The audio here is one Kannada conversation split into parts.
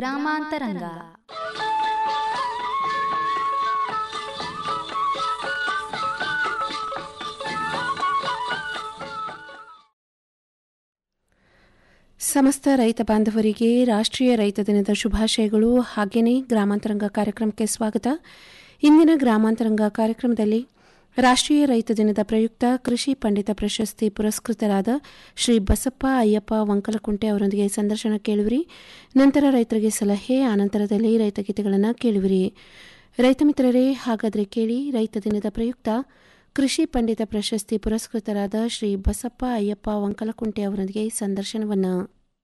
ಗ್ರಾಮಾಂತರಂಗ ಸಮಸ್ತ ರೈತ ಬಾಂಧವರಿಗೆ ರಾಷ್ಟ್ರೀಯ ರೈತ ದಿನದ ಶುಭಾಶಯಗಳು ಹಾಗೆಯೇ ಗ್ರಾಮಾಂತರಂಗ ಕಾರ್ಯಕ್ರಮಕ್ಕೆ ಸ್ವಾಗತ ಇಂದಿನ ಗ್ರಾಮಾಂತರಂಗ ಕಾರ್ಯಕ್ರಮದಲ್ಲಿ ರಾಷ್ಟ್ರೀಯ ರೈತ ದಿನದ ಪ್ರಯುಕ್ತ ಕೃಷಿ ಪಂಡಿತ ಪ್ರಶಸ್ತಿ ಪುರಸ್ಕೃತರಾದ ಶ್ರೀ ಬಸಪ್ಪ ಅಯ್ಯಪ್ಪ ವಂಕಲಕುಂಟೆ ಅವರೊಂದಿಗೆ ಸಂದರ್ಶನ ಕೇಳುವಿರಿ ನಂತರ ರೈತರಿಗೆ ಸಲಹೆ ಆನಂತರದಲ್ಲಿ ರೈತ ಗೀತೆಗಳನ್ನು ಕೇಳುವಿರಿ ರೈತ ಮಿತ್ರರೇ ಹಾಗಾದರೆ ಕೇಳಿ ರೈತ ದಿನದ ಪ್ರಯುಕ್ತ ಕೃಷಿ ಪಂಡಿತ ಪ್ರಶಸ್ತಿ ಪುರಸ್ಕೃತರಾದ ಶ್ರೀ ಬಸಪ್ಪ ಅಯ್ಯಪ್ಪ ವಂಕಲಕುಂಟೆ ಅವರೊಂದಿಗೆ ಸಂದರ್ಶನವನ್ನು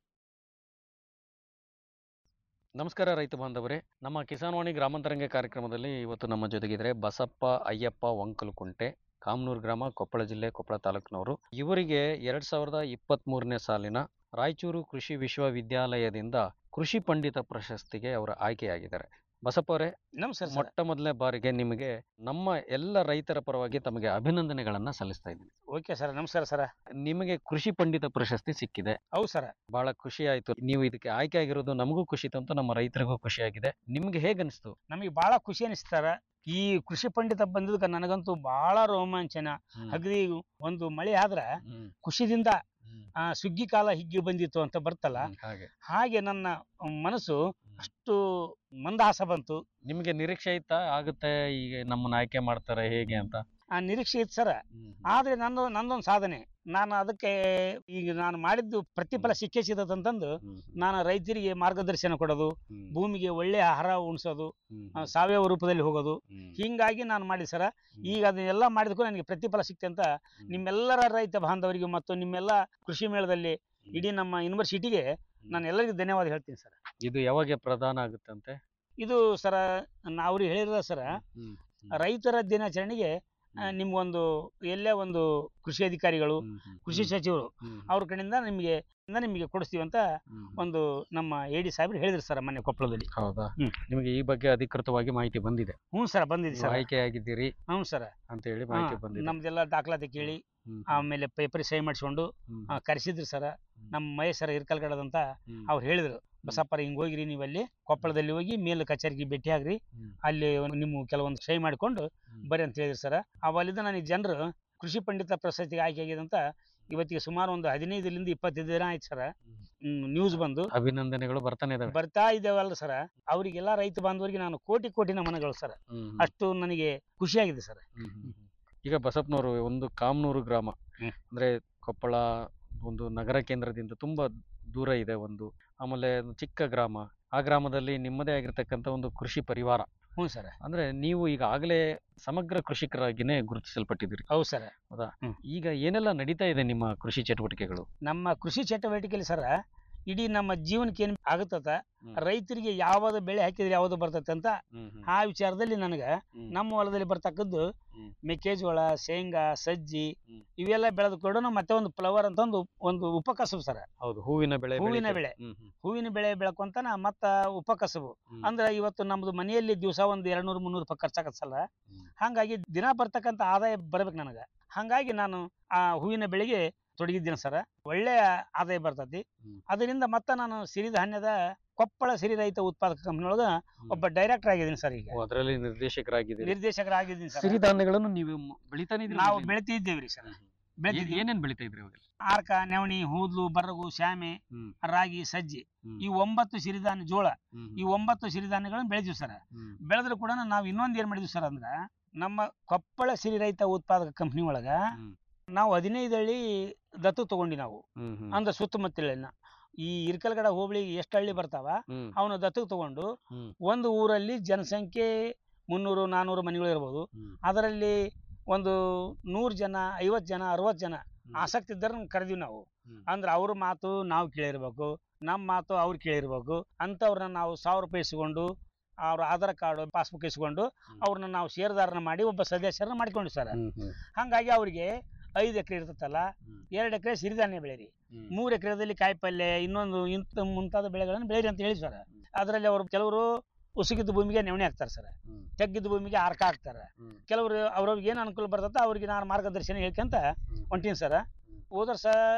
ನಮಸ್ಕಾರ ರೈತ ಬಾಂಧವರೇ ನಮ್ಮ ಕಿಸಾನ್ವಾಣಿ ಗ್ರಾಮಾಂತರಂಗ ಕಾರ್ಯಕ್ರಮದಲ್ಲಿ ಇವತ್ತು ನಮ್ಮ ಜೊತೆಗಿದ್ರೆ ಬಸಪ್ಪ ಅಯ್ಯಪ್ಪ ವಂಕಲಕುಂಟೆ ಕಾಮನೂರು ಗ್ರಾಮ ಕೊಪ್ಪಳ ಜಿಲ್ಲೆ ಕೊಪ್ಪಳ ತಾಲೂಕಿನವರು ಇವರಿಗೆ ಎರಡ್ ಸಾವಿರದ ಇಪ್ಪತ್ತ್ ಮೂರನೇ ಸಾಲಿನ ರಾಯಚೂರು ಕೃಷಿ ವಿಶ್ವವಿದ್ಯಾಲಯದಿಂದ ಕೃಷಿ ಪಂಡಿತ ಪ್ರಶಸ್ತಿಗೆ ಅವರು ಆಯ್ಕೆಯಾಗಿದ್ದಾರೆ ಬಸಪ್ಪ ಅವರೇ ನಮಸ್ಕಾರ ಸರ್ ಮೊಟ್ಟ ಮೊದಲನೇ ಬಾರಿಗೆ ನಿಮಗೆ ನಮ್ಮ ಎಲ್ಲ ರೈತರ ಪರವಾಗಿ ತಮಗೆ ಅಭಿನಂದನೆಗಳನ್ನ ಸಲ್ಲಿಸ್ತಾ ಇದ್ದೀನಿ ಓಕೆ ಸರ್ ನಮಸ್ಕಾರ ಸರ್ ನಿಮಗೆ ಕೃಷಿ ಪಂಡಿತ ಪ್ರಶಸ್ತಿ ಸಿಕ್ಕಿದೆ ಹೌದು ಸರ್ ಬಹಳ ಖುಷಿ ಆಯ್ತು ನೀವು ಇದಕ್ಕೆ ಆಯ್ಕೆ ಆಗಿರೋದು ನಮಗೂ ಖುಷಿ ತಂತು ನಮ್ಮ ರೈತರಿಗೂ ಖುಷಿ ಆಗಿದೆ ನಿಮ್ಗೆ ಹೇಗನ್ನಿಸ್ತು ನಮಗೆ ಬಹಳ ಖುಷಿ ಅನಿಸ್ತಾರ ಈ ಕೃಷಿ ಪಂಡಿತ ಬಂದಿದ್ದಕ್ಕೆ ನನಗಂತೂ ಬಹಳ ರೋಮಾಂಚನ ಅಗದಿ ಒಂದು ಮಳೆ ಆದ್ರ ಹ್ಮ್, ಖುಷಿದಿಂದ ಹ್ಮ್, ಆ, ಸುಗ್ಗಿ ಕಾಲ ಹಿಗ್ಗಿ ಬಂದಿತ್ತು ಅಂತ ಬರ್ತಲ್ಲ ಹ್ಮ್, ಹಾಗೆ ಹಾಗೆ ನನ್ನ ಮನಸ್ಸು ಅಷ್ಟು ಮಂದಹಾಸ ಬಂತು ನಿಮ್ಗೆ ನಿರೀಕ್ಷೆ ಇತ್ತಾ ಆಗುತ್ತೆ ಈಗ ನಮ್ಮನ್ನ ಆಯ್ಕೆ ಮಾಡ್ತಾರೆ ಹೇಗೆ ಅಂತ ಆ ನಿರೀಕ್ಷೆ ಇತ್ತು ಸರ್ ಆದ್ರೆ ನಂದು ನಂದೊಂದು ಸಾಧನೆ ನಾನು ಅದಕ್ಕೆ ಈಗ ನಾನು ಮಾಡಿದ್ದು ಪ್ರತಿಫಲ ಸಿಕ್ಕೇ ಸಿಗತ್ತಂತಂದು ನಾನು ರೈತರಿಗೆ ಮಾರ್ಗದರ್ಶನ ಕೊಡೋದು ಭೂಮಿಗೆ ಒಳ್ಳೆ ಆಹಾರ ಉಣಿಸೋದು ಆ, ಸಾವಯವ ರೂಪದಲ್ಲಿ ಹೋಗೋದು ಹಿಂಗಾಗಿ ನಾನು ಮಾಡಿ ಸರ ಈಗ ಅದನ್ನೆಲ್ಲ ಮಾಡಿದಕ್ಕೂ ನನಗೆ ಪ್ರತಿಫಲ ಸಿಕ್ತೆ ಅಂತ ನಿಮ್ಮೆಲ್ಲರ ರೈತ ಬಾಂಧವರಿಗೆ ಮತ್ತು ನಿಮ್ಮೆಲ್ಲ ಕೃಷಿ ಮೇಳದಲ್ಲಿ ಇಡೀ ನಮ್ಮ ಯೂನಿವರ್ಸಿಟಿಗೆ ನಾನು ಎಲ್ಲರಿಗೂ ಧನ್ಯವಾದ ಹೇಳ್ತೀನಿ ಸರ್ ಇದು ಯಾವಾಗ ಪ್ರಧಾನ ಆಗುತ್ತಂತೆ ಇದು ಸರ ಅವ್ರಿಗೆ ಹೇಳಿರೋ ಸರ ರೈತರ ದಿನಾಚರಣೆಗೆ ಆ, ನಿಮ್ಗೊಂದು ಎಲ್ಲೇ ಒಂದು ಕೃಷಿ ಅಧಿಕಾರಿಗಳು ಕೃಷಿ ಸಚಿವರು ಅವ್ರ ಕಡೆಯಿಂದ ನಿಮಗೆ ಇಂದ ನಿಮಗೆ ಕೊಡಿಸ್ತೀವಿ ಅಂತ ಒಂದು ನಮ್ಮ ಎ ಡಿ ಸಾಹೇಬ್ರು ಹೇಳಿದ್ರು ಸರ್ ಮೊನ್ನೆ ಕೊಪ್ಪಳದಲ್ಲಿ ಹೌದಾ ಹ್ಮ್. ನಿಮಗೆ ಈ ಬಗ್ಗೆ ಅಧಿಕೃತವಾಗಿ ಮಾಹಿತಿ ಬಂದಿದೆ ಹ್ಞೂ ಸರ್ ಬಂದಿದೆ ನೀವು ಸರ್ ಆಯ್ಕೆ ಆಗಿದ್ದೀರಿ ಹ್ಞೂ ಸರ್ ಅಂತ ಹೇಳಿ ಮಾಹಿತಿ ಬಂದಿದೆ ನಮ್ದೆಲ್ಲ ದಾಖಲಾತಿ ಕೇಳಿ ಹ್ಮ್, ಆಮೇಲೆ ಪೇಪರ್ ಸಹಿ ಮಾಡಿಸ್ಕೊಂಡು ಹ್ಮ್, ಆ, ಕರೆಸಿದ್ರು ಸರ ನಮ್ಮ ಮಹೇಶ್ ಸರ್ ಇರ್ಕಲ್ಗಡದಂತ ಹ್ಮ್, ಅವ್ರು ಹೇಳಿದ್ರು ಬಸಪ್ಪರ ಹಿಂಗ್ ಹೋಗಿರಿ ನೀವು ಅಲ್ಲಿ ಕೊಪ್ಪಳದಲ್ಲಿ ಹೋಗಿ ಮೇಲ್ ಕಚೇರಿಗೆ ಭೇಟಿ ಆಗ್ರಿ ಹ್ಮ್. ಅಲ್ಲಿ ಒಂದು ನಿಮ್ಮ ಕೆಲವೊಂದು ಸಹಿ ಮಾಡಿಕೊಂಡು ಬರ್ರಿ ಅಂತ ಹೇಳಿದ್ರು ಸರ್ ಅವಲ್ಲಿದ್ದ ನನಗೆ ಜನರು ಕೃಷಿ ಪಂಡಿತ ಪ್ರಶಸ್ತಿಗೆ ಆಯ್ಕೆ ಆಗಿದೆ ಅಂತ ಇವತ್ತಿಗೆ ಸುಮಾರು ಒಂದು ಹದಿನೈದರಿಂದ ಇಪ್ಪತ್ತೈದು ದಿನ ಆಯ್ತು ಸರ್ ನ್ಯೂಸ್ ಬಂದು ಅಭಿನಂದನೆಗಳು ಬರ್ತಾನೆ ಇದಾವೆ ಬರ್ತಾ ಇದ್ದೇವಲ್ಲ ಸರ್ ಅವರಿಗೆಲ್ಲ ರೈತ ಬಾಂಧವರಿಗೆ ನಾನು ಕೋಟಿ ಕೋಟಿ ನಮನಗಳು ಸರ್ ಹ್ಮ್, ಅಷ್ಟು ನನಗೆ ಖುಷಿಯಾಗಿದೆ ಸರ್ ಹ್ಮ್, ಹ್ಮ್, ಹ್ಮ್. ಈಗ ಬಸಪ್ಪನವರು ಒಂದು ಕಾಮನೂರು ಗ್ರಾಮ ಹ್ಮ್. ಅಂದ್ರೆ ಕೊಪ್ಪಳ ಒಂದು ನಗರ ಕೇಂದ್ರದಿಂದ ತುಂಬಾ ದೂರ ಇದೆ ಒಂದು ಆಮೇಲೆ ಒಂದು ಚಿಕ್ಕ ಗ್ರಾಮ ಆ ಗ್ರಾಮದಲ್ಲಿ ನಿಮ್ಮದೇ ಆಗಿರ್ತಕ್ಕಂಥ ಒಂದು ಕೃಷಿ ಪರಿವಾರ ಹ್ಞೂ ಸರ್ ಅಂದ್ರೆ ನೀವು ಈಗ ಆಗಲೇ ಸಮಗ್ರ ಕೃಷಿಕರಾಗಿನೇ ಗುರುತಿಸಲ್ಪಟ್ಟಿದ್ದೀರಿ ಹೌದು ಸರ್ ಈಗ ಏನೆಲ್ಲ ನಡೀತಾ ಇದೆ ನಿಮ್ಮ ಕೃಷಿ ಚಟುವಟಿಕೆಗಳು ನಮ್ಮ ಕೃಷಿ ಚಟುವಟಿಕೆಯಲ್ಲಿ ಸರ ಇಡೀ ನಮ್ಮ ಜೀವನಕ್ಕೆ ಏನ್ ಆಗತ್ತದ ಹ್ಮ್. ರೈತರಿಗೆ ಯಾವ್ದು ಬೆಳೆ ಹಾಕಿದ್ರೆ ಯಾವ್ದು ಬರ್ತೈತೆ ಅಂತ ಹ್ಮ್, ಹ್ಮ್, ಆ ವಿಚಾರದಲ್ಲಿ ನನಗೆ ಹ್ಮ್. ನಮ್ಮ ಹೊಲದಲ್ಲಿ ಬರ್ತಕ್ಕದ್ದು ಹ್ಮ್. ಮೆಕ್ಕೆಜೋಳ ಶೇಂಗಾ ಸಜ್ಜಿ ಹ್ಮ್. ಇವೆಲ್ಲ ಬೆಳೆದು ಕೂಡ ಮತ್ತೆ ಒಂದು ಫ್ಲವರ್ ಅಂತ ಒಂದು ಒಂದು ಉಪಕಸಬು ಸರ ಹೌದು ಹೂವಿನ ಬೆಳೆ ಹೂವಿನ ಬೆಳೀತಾರೆ. ಬೆಳೆ. ಹ್ಮ್, ಹ್ಮ್, ಹೂವಿನ ಬೆಳೆ ಬೆಳ್ಕೊಂತಾನ ಮತ್ತ ಉಪಕಸಬು ಹ್ಮ್. ಅಂದ್ರೆ ಇವತ್ತು ನಮ್ದು ಮನೆಯಲ್ಲಿ ದಿವಸ ಒಂದು ಎರಡ್ನೂರು ಮುನ್ನೂರು ರೂಪಾಯಿ ಖರ್ಚಾಗತ್ತಲ್ಲ ಹ್ಮ್. ಹಂಗಾಗಿ ದಿನ ಬರ್ತಕ್ಕಂಥ ಆದಾಯ ಬರ್ಬೇಕು ನನಗೆ ಹಂಗಾಗಿ ನಾನು ಆ ಹೂವಿನ ಬೆಳೆಗೆ ತೊಡಗಿದ್ದೀನಿ ಸರ ಒಳ್ಳೆ ಆದಾಯ ಬರ್ತೈತಿ ಹ್ಮ್. ಅದರಿಂದ ಮತ್ತೆ ನಾನು ಸಿರಿಧಾನ್ಯದ ಕೊಪ್ಪಳ ಸಿರಿ ರೈತ ಉತ್ಪಾದಕ ಕಂಪನಿ ಒಳಗ ಒಬ್ಬ ಡೈರೆಕ್ಟರ್ ಆಗಿದ್ದೀನಿ ಸರ್ ಈಗ ಓ, ಅದರಲ್ಲಿ ನಿರ್ದೇಶಕರಾಗಿದ್ದೀರಿ ನಿರ್ದೇಶಕರಾಗಿದ್ದೀನಿ ಸರ್ ಸಿರಿಧಾನ್ಯಗಳನ್ನು ನೀವು ಮ್- ಬೆಳಿತಾನೆ ಇದ್ದೀರಿ ನಾವು ಮೊದ್ಲಿಂದ? ಬೆಳಿತಿದ್ದೇವ್ರಿ ಸರ್ ಹ್ಮ್, ಹ್ಮ್. ಏನ್- ಬೆಳಿತಿದ್ದೀವಿ ಏನೇನ್ ಬೆಳಿತಾ ಇದ್ರಿ ಅವಾಗ ಆರ್ಕ ನವಣಿ ಹೂದ್ಲು ಬರಗು ಶಾಮೆ ಹ್ಮ್. ರಾಗಿ ಸಜ್ಜಿ ಹ್ಮ್. ಈ ಒಂಬತ್ತು ಸಿರಿಧಾನ್ಯ ಜೋಳ ಹ್ಮ್, ಈ ಒಂಬತ್ತು ಸಿರಿಧಾನ್ಯಗಳನ್ನ ಬೆಳೆದಿವಿ ಸರ್ ಹ್ಮ್, ಬೆಳೆದ್ರು ಕೂಡ ನಾವು ಇನ್ನೊಂದು ಏನ್ ಮಾಡಿದ್ವಿ ಸರ್ ಅಂದ್ರ ನಮ್ಮ ಕೊಪ್ಪಳ ಸಿರಿ ರೈತ ಉತ್ಪಾದಕ ಕಂಪನಿ ಒಳಗ ಹ್ಮ್. ನಾವು ಹದಿನೈದು ಹಳ್ಳಿ ದತ್ತು ತಗೊಂಡಿ ನಾವು ಹ್ಮ್, ಹ್ಮ್, ಅಂದ್ರ ಸುತ್ತಮುತ್ತಲಿನ ಈ ಇರ್ಕಲ್ಗಡ ಹೋಬಳಿ ಎಷ್ಟು ಹಳ್ಳಿ ಬರ್ತಾವ ಹ್ಮ್, ಅವನು ದತ್ತಕ್ಕೆ ತಗೊಂಡು ಹ್ಮ್. ಒಂದು ಊರಲ್ಲಿ ಜನಸಂಖ್ಯೆ ಮುನ್ನೂರು ನಾನೂರು ಮನೆಗಳು ಇರ್ಬೋದು ಹ್ಮ್. ಅದರಲ್ಲಿ ಒಂದು ನೂರು ಜನ ಐವತ್ತು ಜನ ಅರವತ್ತು ಜನ ಹ್ಮ್. ಆಸಕ್ತಿ ಇದ್ದಾರ ಕರೆದಿವಿ ನಾವು ಹ್ಮ್. ಅಂದ್ರೆ ಅವ್ರ ಮಾತು ನಾವು ಕೇಳಿರ್ಬೇಕು ನಮ್ಮ ಮಾತು ಅವ್ರು ಕೇಳಿರ್ಬೇಕು ಅಂಥವ್ರನ್ನ ನಾವು ಸಾವಿರ ರೂಪಾಯಿ ಇಸ್ಕೊಂಡು ಅವ್ರ ಆಧಾರ್ ಕಾರ್ಡ್ ಪಾಸ್ಬುಕ್ ಇಸ್ಕೊಂಡು ಹ್ಮ್. ಅವ್ರನ್ನ ನಾವು ಷೇರ್ದಾರನ ಮಾಡಿ ಒಬ್ಬ ಸದಸ್ಯರನ್ನ ಮಾಡ್ಕೊಂಡು ಸರ್ ಹ್ಮ್, ಹ್ಮ್, ಹಂಗಾಗಿ ಅವ್ರಿಗೆ ಐದು ಎಕರೆ ಇರ್ತೈತಲ್ಲ ಹ್ಮ್. ಎರಡು ಎಕರೆ ಸಿರಿಧಾನ್ಯ ಬೆಳೀರಿ ಹ್ಮ್. ಮೂರು ಎಕರೆದಲ್ಲಿ ಕಾಯಿಪಲ್ಯ ಇನ್ನೊಂದು ಇಂಥ ಮುಂತಾದ ಬೆಳೆಗಳನ್ನು ಬೆಳೀರಿ ಅಂತ ಹೇಳಿ ಸರ್ ಅದರಲ್ಲಿ ಅವರು ಕೆಲವರು ಉಸುಗಿದ್ದ ಭೂಮಿಗೆ ನೆವಣಿ ಹಾಕ್ತಾರೆ ಸರ್ ಹ್ಮ್. ತೆಗ್ಗಿದ್ದ ಭೂಮಿಗೆ ಅರ್ಕ ಹಾಕ್ತಾರೆ ಹ್ಮ್. ಕೆಲವರು ಅವ್ರವ್ರಿಗೆ ಏನು ಅನುಕೂಲ ಬರ್ತೈತೆ ಅವ್ರಿಗೆ ನಾನು ಮಾರ್ಗದರ್ಶನ ಹೇಳ್ಕೊಂತ ಹೊಂಟೀನಿ ಸರ್ ಹೋದ ವರ್ಷ